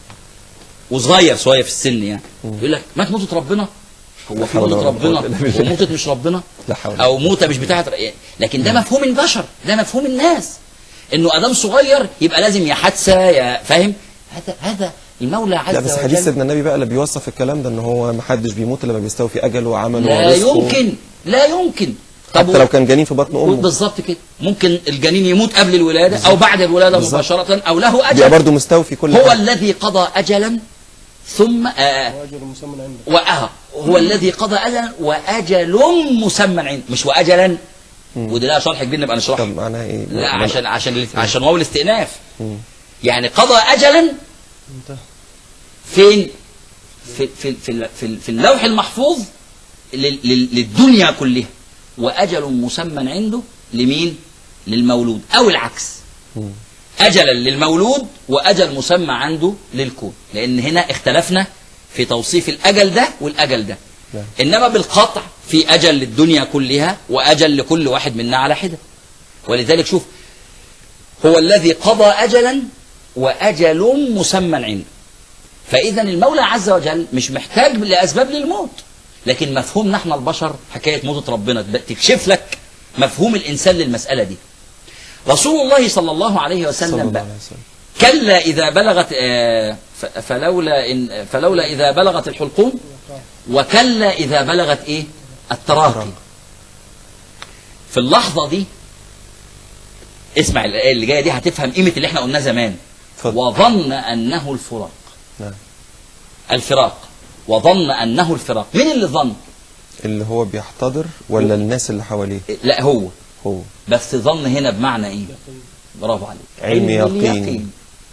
وصغير شويه في السن يعني يقول لك مات موتة ربنا هو في حول موتة ولا ربنا قوة إلا بالله. وموتة مش ربنا لا حول او موتة مش بتاعت لكن ده مفهوم البشر ده مفهوم الناس انه ادم صغير يبقى لازم يا حادثه يا فاهم هذا هذا المولى عز لا بس وجل حديث سيدنا النبي بقى اللي بيوصف الكلام ده ان هو ما حدش بيموت الا لما بيستوفي اجله وعمله لا ورزقه يمكن لا يمكن حتى لو كان جنين في بطن امه بالظبط كده ممكن الجنين يموت قبل الولاده او بعد الولاده بالظبط. مباشره او له اجل بيبقى برضه مستوفي كل هو حاجة. الذي قضى أجلا ثم آه واجر مسمى عنده وآه هو الذي قضى أجلا وأجل مسمى عنده مش وأجلا وده لها شرح كبير نبقى نشرحه طب معناها ايه؟ لا ما- عشان عشان عشان واو الاستئناف مم. يعني قضى أجلا انتهى فين في في في في, في اللوح المحفوظ لل- لل- للدنيا كلها وأجل مسمى عنده لمين للمولود أو العكس مم. أجلا للمولود وأجل مسمى عنده للكون لأن هنا اختلفنا في توصيف الأجل ده والأجل ده نعم. إنما بالقطع في أجل للدنيا كلها وأجل لكل واحد منا على حدة ولذلك شوف هو الذي قضى أجلا وأجل مسمى عنده فإذا المولى عز وجل مش محتاج لأسباب للموت لكن مفهوم نحن البشر حكاية موتة ربنا تكشف لك مفهوم الإنسان للمسألة دي رسول الله صلى الله عليه صلى وسلم الله بقى عليه وسلم كلا إذا بلغت آه، ف- فلولا إن فلولا إذا بلغت الحلقوم وكلا إذا بلغت إيه التراقي في اللحظة دي اسمع الآية اللي جاية دي هتفهم قيمة اللي احنا قلناه زمان اتفضل. وظن أنه الفراق نعم الفراق وظن أنه الفراق مين اللي ظن اللي هو بيحتضر ولا الناس اللي حواليه لا هو هو بس ظن هنا بمعنى ايه برافو عليك علم يقين. اليقين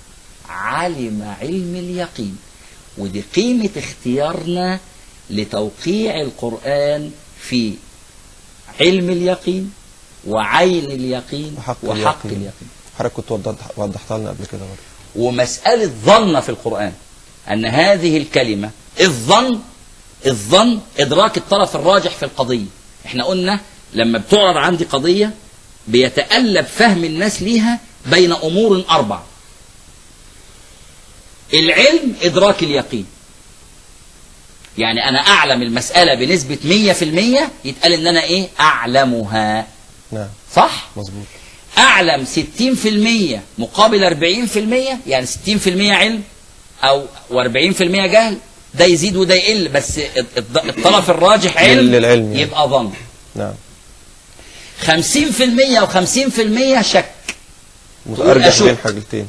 علم علم اليقين ودي قيمة اختيارنا لتوقيع القرآن في علم اليقين وعين اليقين وحق وحق اليقين. اليقين حضرتك كنت وضحت وضحتها لنا قبل كده برضه ومسألة ظن في القرآن أن هذه الكلمة الظن الظن إدراك الطرف الراجح في القضية احنا قلنا لما بتعرض عندي قضية بيتألب فهم الناس ليها بين أمور أربع العلم إدراك اليقين يعني أنا أعلم المسألة بنسبة 100% يتقال إن أنا إيه أعلمها نعم صح؟ مظبوط أعلم 60% مقابل 40% يعني 60% علم أو و40% جهل ده يزيد وده يقل بس الط- الطرف الراجح علم للعلم يعني. يبقى ظن نعم 50% و50% شك متأرجح أشك. بين حاجتين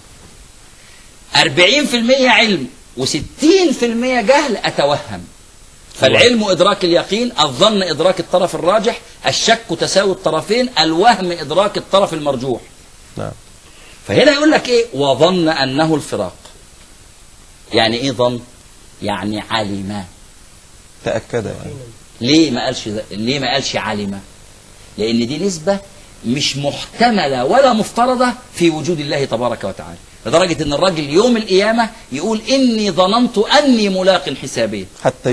40% علم و60% جهل أتوهم فالعلم إدراك اليقين الظن إدراك الطرف الراجح الشك تساوي الطرفين الوهم إدراك الطرف المرجوح نعم فهنا يقول لك ايه وظن انه الفراق يعني ايه ظن يعني علم تأكد يعني ليه ما قالش ذ- ليه ما قالش علم لان دي نسبه مش محتمله ولا مفترضه في وجود الله تبارك وتعالى لدرجه ان الراجل يوم القيامه يقول اني ظننت اني ملاق حسابيه حتى يوم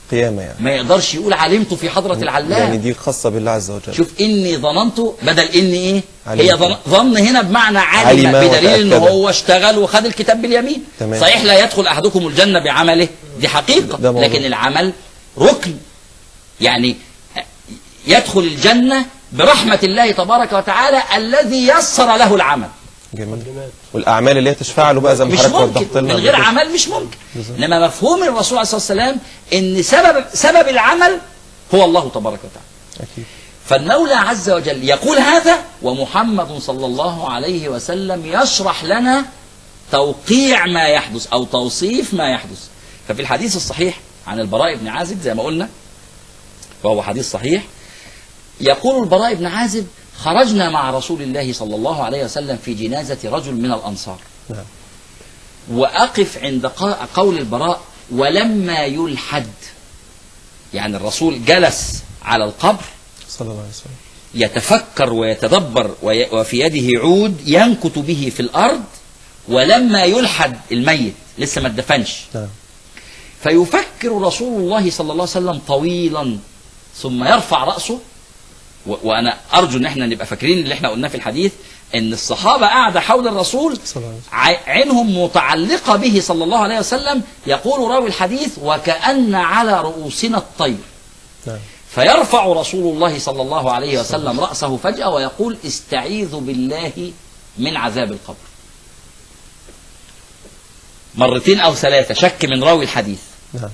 قيامة يعني ما يقدرش يقول علمت في حضرة العلام يعني دي خاصة بالله عز وجل شوف اني ظننت بدل اني ايه علمت. هي ظن, ظن هنا بمعنى علم, علم بدليل ان وتأكد. هو اشتغل وخد الكتاب باليمين تمام. صحيح لا يدخل احدكم الجنه بعمله دي حقيقه ده موضوع. لكن العمل ركن يعني يدخل الجنه برحمه الله تبارك وتعالى الذي يسر له العمل جميل مقدمات والأعمال اللي هي تشفع له بقى زي ما مش حضرتك ممكن وضحت لنا من قبل غير كده. عمل مش ممكن انما مفهوم الرسول عليه الصلاه والسلام ان سبب سبب العمل هو الله تبارك وتعالى أكيد فالمولى عز وجل يقول هذا ومحمد صلى الله عليه وسلم يشرح لنا توقيع ما يحدث او توصيف ما يحدث ففي الحديث الصحيح عن البراء بن عازب زي ما قلنا وهو حديث صحيح يقول البراء بن عازب خرجنا مع رسول الله صلى الله عليه وسلم في جنازة رجل من الأنصار نعم وأقف عند قا- قول البراء ولما يلحد يعني الرسول جلس على القبر صلى الله عليه وسلم يتفكر ويتدبر وي- وفي يده عود ينكت به في الأرض ولما يلحد الميت لسه ما اتدفنش نعم فيفكر رسول الله صلى الله عليه وسلم طويلا ثم يرفع رأسه و- وأنا أرجو أن احنا نبقى فاكرين اللي احنا قلناه في الحديث أن الصحابة قاعدة حول الرسول صلى الله عليه وسلم ع- عينهم متعلقة به صلى الله عليه وسلم يقول راوي الحديث وكأن على رؤوسنا الطير نعم فيرفع رسول الله صلى الله عليه وسلم رأسه فجأة ويقول استعيذ بالله من عذاب القبر مرتين أو ثلاثة شك من راوي الحديث نعم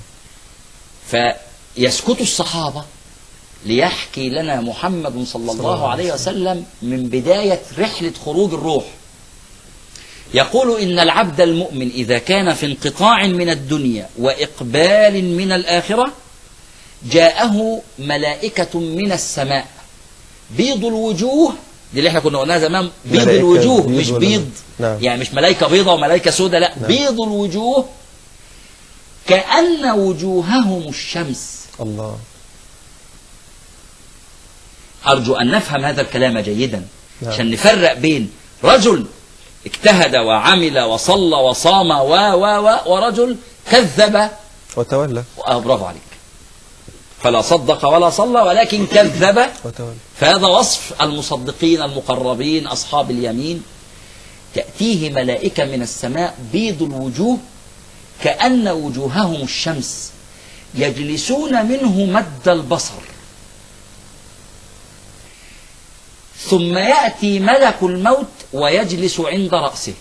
فيسكت الصحابة ليحكي لنا محمد صلى الله عليه وسلم من بداية رحلة خروج الروح يقول إن العبد المؤمن إذا كان في انقطاع من الدنيا وإقبال من الآخرة جاءه ملائكة من السماء بيض الوجوه دي اللي احنا كنا قلناها زمان بيض ملائكة الوجوه بيض مش ولا- بيض نعم. يعني مش ملائكة بيضة وملائكة سودة لا نعم. بيض الوجوه كأن وجوههم الشمس الله أرجو أن نفهم هذا الكلام جيدا نعم. عشان نفرق بين رجل اجتهد وعمل وصلى وصام و و و ورجل كذب وتولى آه، برافو عليك فلا صدق ولا صلى ولكن كذب وتولى فهذا وصف المصدقين المقربين أصحاب اليمين تأتيه ملائكة من السماء بيض الوجوه كأن وجوههم الشمس يجلسون منه مد البصر ثم يأتي ملك الموت ويجلس عند رأسه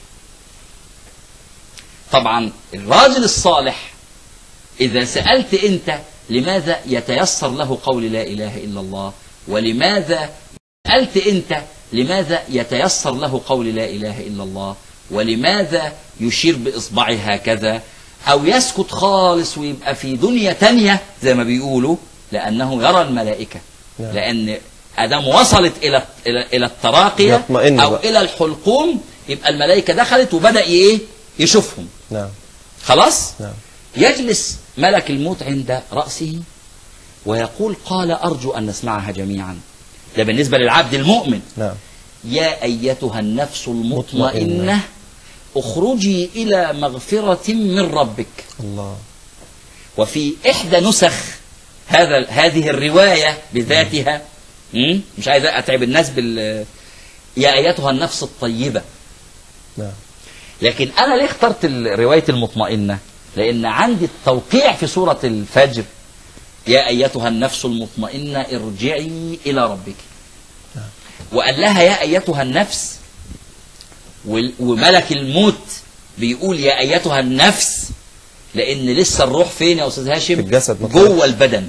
طبعا الراجل الصالح إذا سألت أنت لماذا يتيسر له قول لا إله إلا الله ولماذا سألت أنت لماذا يتيسر له قول لا إله إلا الله ولماذا يشير بإصبعه هكذا أو يسكت خالص ويبقى في دنيا تانية زي ما بيقولوا لأنه يرى الملائكة نعم. لأن أدام وصلت إلى إلى إلى التراقية يطمئن أو بقى. إلى الحلقوم يبقى الملائكة دخلت وبدأ إيه يشوفهم نعم خلاص نعم يجلس ملك الموت عند رأسه ويقول قال أرجو أن نسمعها جميعا ده بالنسبة للعبد المؤمن نعم يا أيتها النفس مطمئنة. المطمئنة اخرجي إلى مغفرة من ربك الله وفي إحدى نسخ هذا هذه الرواية بذاتها مم؟ مش عايز أتعب الناس بال يا أيتها النفس الطيبة نعم لكن انا ليه اخترت ال- روايه المطمئنه لان عندي التوقيع في سوره الفجر يا ايتها النفس المطمئنه ارجعي الى ربك وقال لها يا ايتها النفس وال- وملك الموت بيقول يا ايتها النفس لان لسه الروح فين يا استاذ هاشم في الجسد ما طلعش. جوه البدن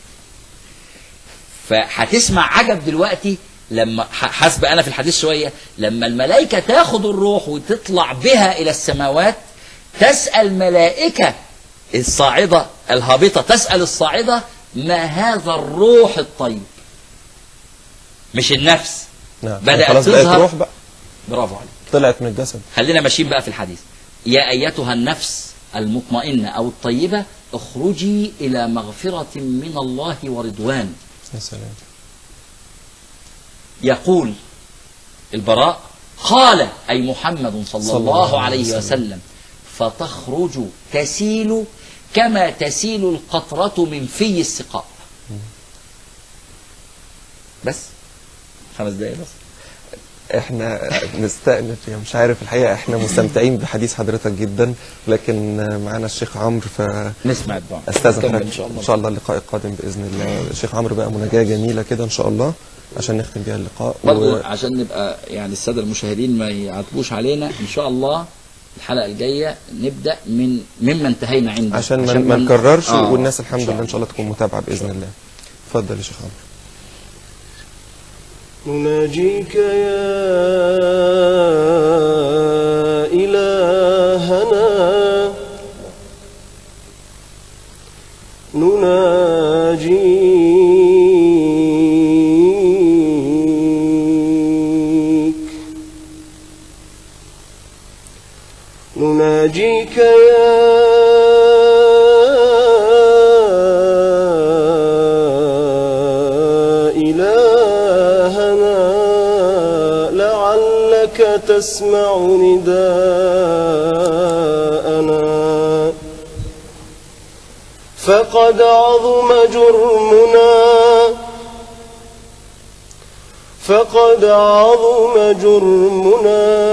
فهتسمع عجب دلوقتي لما ح- حسب انا في الحديث شويه لما الملائكه تاخد الروح وتطلع بها الى السماوات تسال ملائكه الصاعده الهابطه تسال الصاعده ما هذا الروح الطيب مش النفس نعم بدأت خلاص بقت تظهر. روح بقى برافو عليك طلعت من الجسد خلينا ماشيين بقى في الحديث يا ايتها النفس المطمئنه او الطيبه اخرجي الى مغفره من الله ورضوان يا سلام يقول البراء قال أي محمد صلى, صلى الله, الله عليه عليه وسلم. وسلم فتخرج تسيل كما تسيل القطرة من في السقاء بس خمس دقايق بس احنا نستأنف يعني مش عارف الحقيقة احنا مستمتعين بحديث حضرتك جدا لكن معانا الشيخ عمرو فاستاذن نسمع الدعاء حضرتك نكمل ان شاء الله ان شاء الله اللقاء القادم باذن الله الشيخ عمرو بقى مناجاة جميلة كده ان شاء الله عشان نختم بيها اللقاء برضو عشان نبقى يعني الساده المشاهدين ما يعاتبوش علينا ان شاء الله الحلقه الجايه نبدا من مما انتهينا عنده عشان ما ما نكررش آه، والناس الحمد شاء لله ان شاء الله تكون متابعة باذن الله اتفضل يا شيخ عمرو نناجيك يا إلهنا نناجيك نناجيك يا إلهنا لعلك تسمع نداءنا فقد عظم جرمنا فقد عظم جرمنا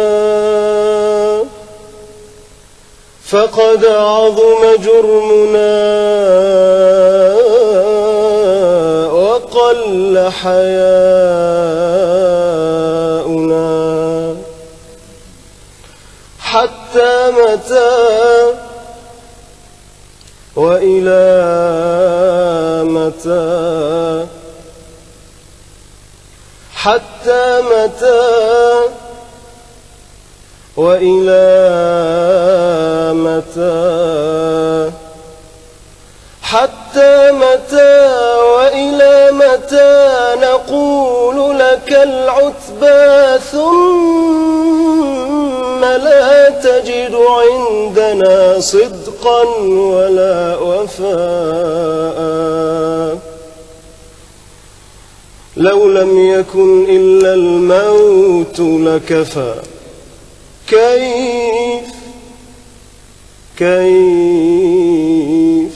فقد عظم جرمنا وقل حياؤنا حتى متى وإلى متى حتى متى وإلى متى حتى متى وإلى متى نقول لك العتبى ثم لا تجد عندنا صدقا ولا وفاء لو لم يكن إلا الموت لكفى كيف كيف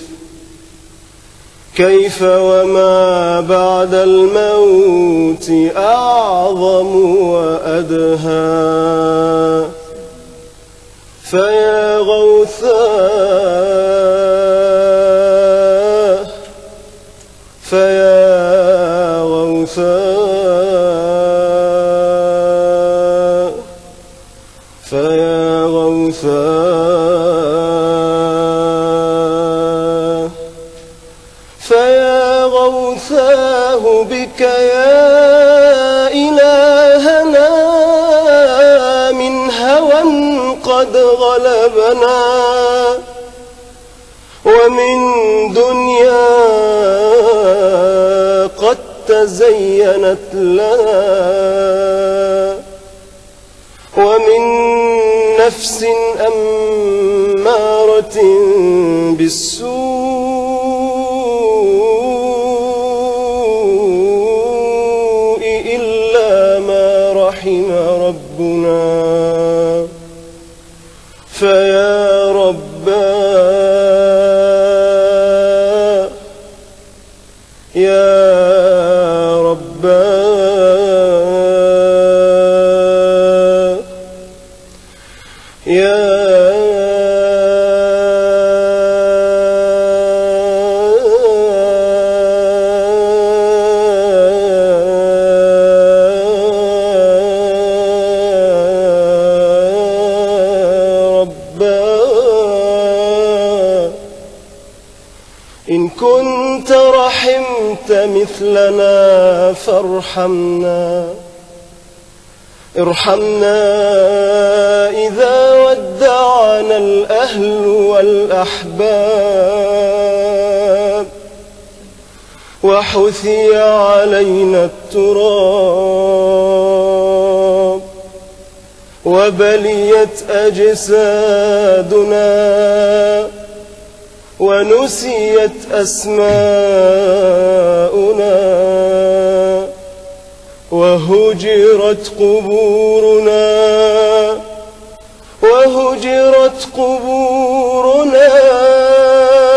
كيف وما بعد الموت أعظم وأدهى فيا غوثاه فيا غوثاه فيا غوثاه فيا غوثاه بك يا إلهنا من هوى قد غلبنا ومن دنيا قد تزينت لنا ومن نفس أمارة بالسوء إلا ما رحم ربنا فيا ربا يا ربا يا ربا إن كنت رحمت مثلنا فارحمنا ارحمنا إذا ودعنا الأهل والأحباب وحثي علينا التراب وبليت أجسادنا ونسيت أسماؤنا وهجرت قبورنا وهجرت قبورنا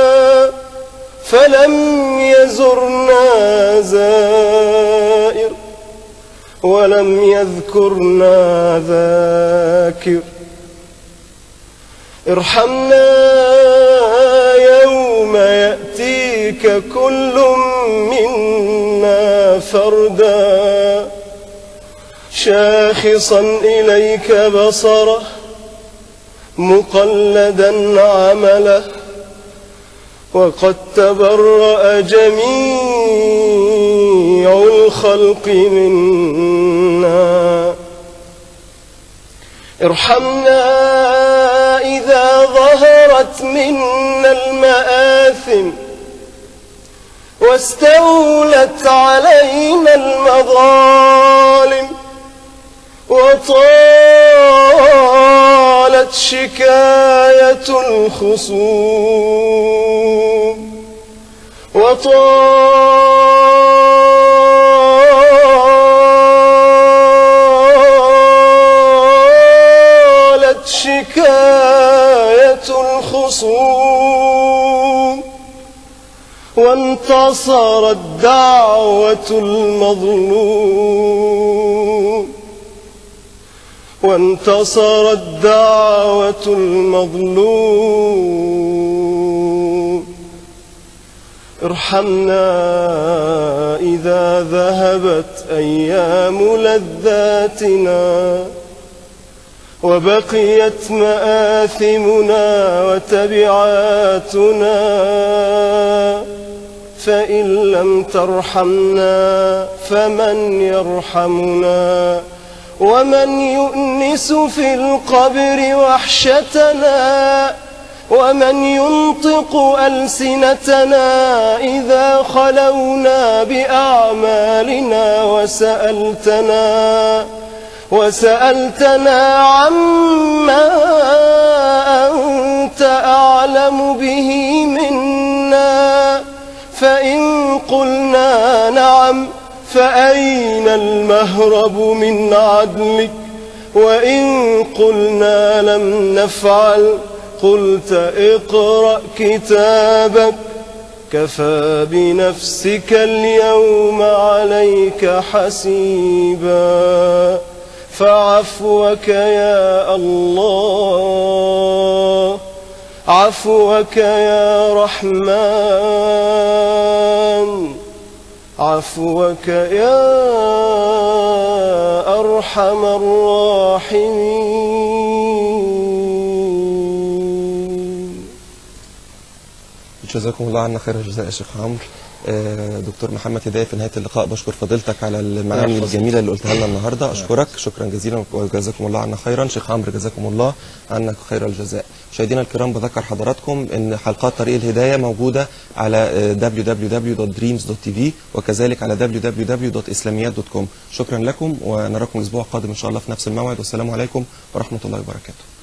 فلم يزرنا زائر ولم يذكرنا ذاكر ارحمنا يوم يأتيك كل منا فردا شاخصا إليك بصره مقلدا عمله وقد تبرأ جميع الخلق منا ارحمنا إذا ظهرت منا المآثم واستولت علينا المظالم وطالت شكاية الخصوم وطالت شكاية الخصوم وانتصرت دعوة المظلوم وانتصرت دعوة المظلوم ارحمنا إذا ذهبت أيام لذاتنا وبقيت مآثمنا وتبعاتنا فإن لم ترحمنا فمن يرحمنا ومن يؤنس في القبر وحشتنا ومن ينطق ألسنتنا إذا خلونا بأعمالنا وسألتنا وسألتنا عما أنت أعلم به منا فإن قلنا نعم فأين المهرب من عدلك وإن قلنا لم نفعل قلت اقرأ كتابك كفى بنفسك اليوم عليك حسيبا فعفوك يا الله عفوك يا رحمن عفوك يا أرحم الراحمين جزاكم الله عنا خير الجزاء يا شيخ عمرو آه، دكتور محمد هدايه في نهايه اللقاء بشكر فضيلتك على المعاني يحفظك. الجميله اللي قلتها لنا النهارده اشكرك شكرا جزيلا وجزاكم الله عنا خيرا شيخ عمرو جزاكم الله عنك خير الجزاء مشاهدينا الكرام بذكر حضراتكم ان حلقات طريق الهدايه موجوده على آه، www.dreams.tv وكذلك على www.islamiyat.com شكرا لكم ونراكم الاسبوع القادم ان شاء الله في نفس الموعد والسلام عليكم ورحمه الله وبركاته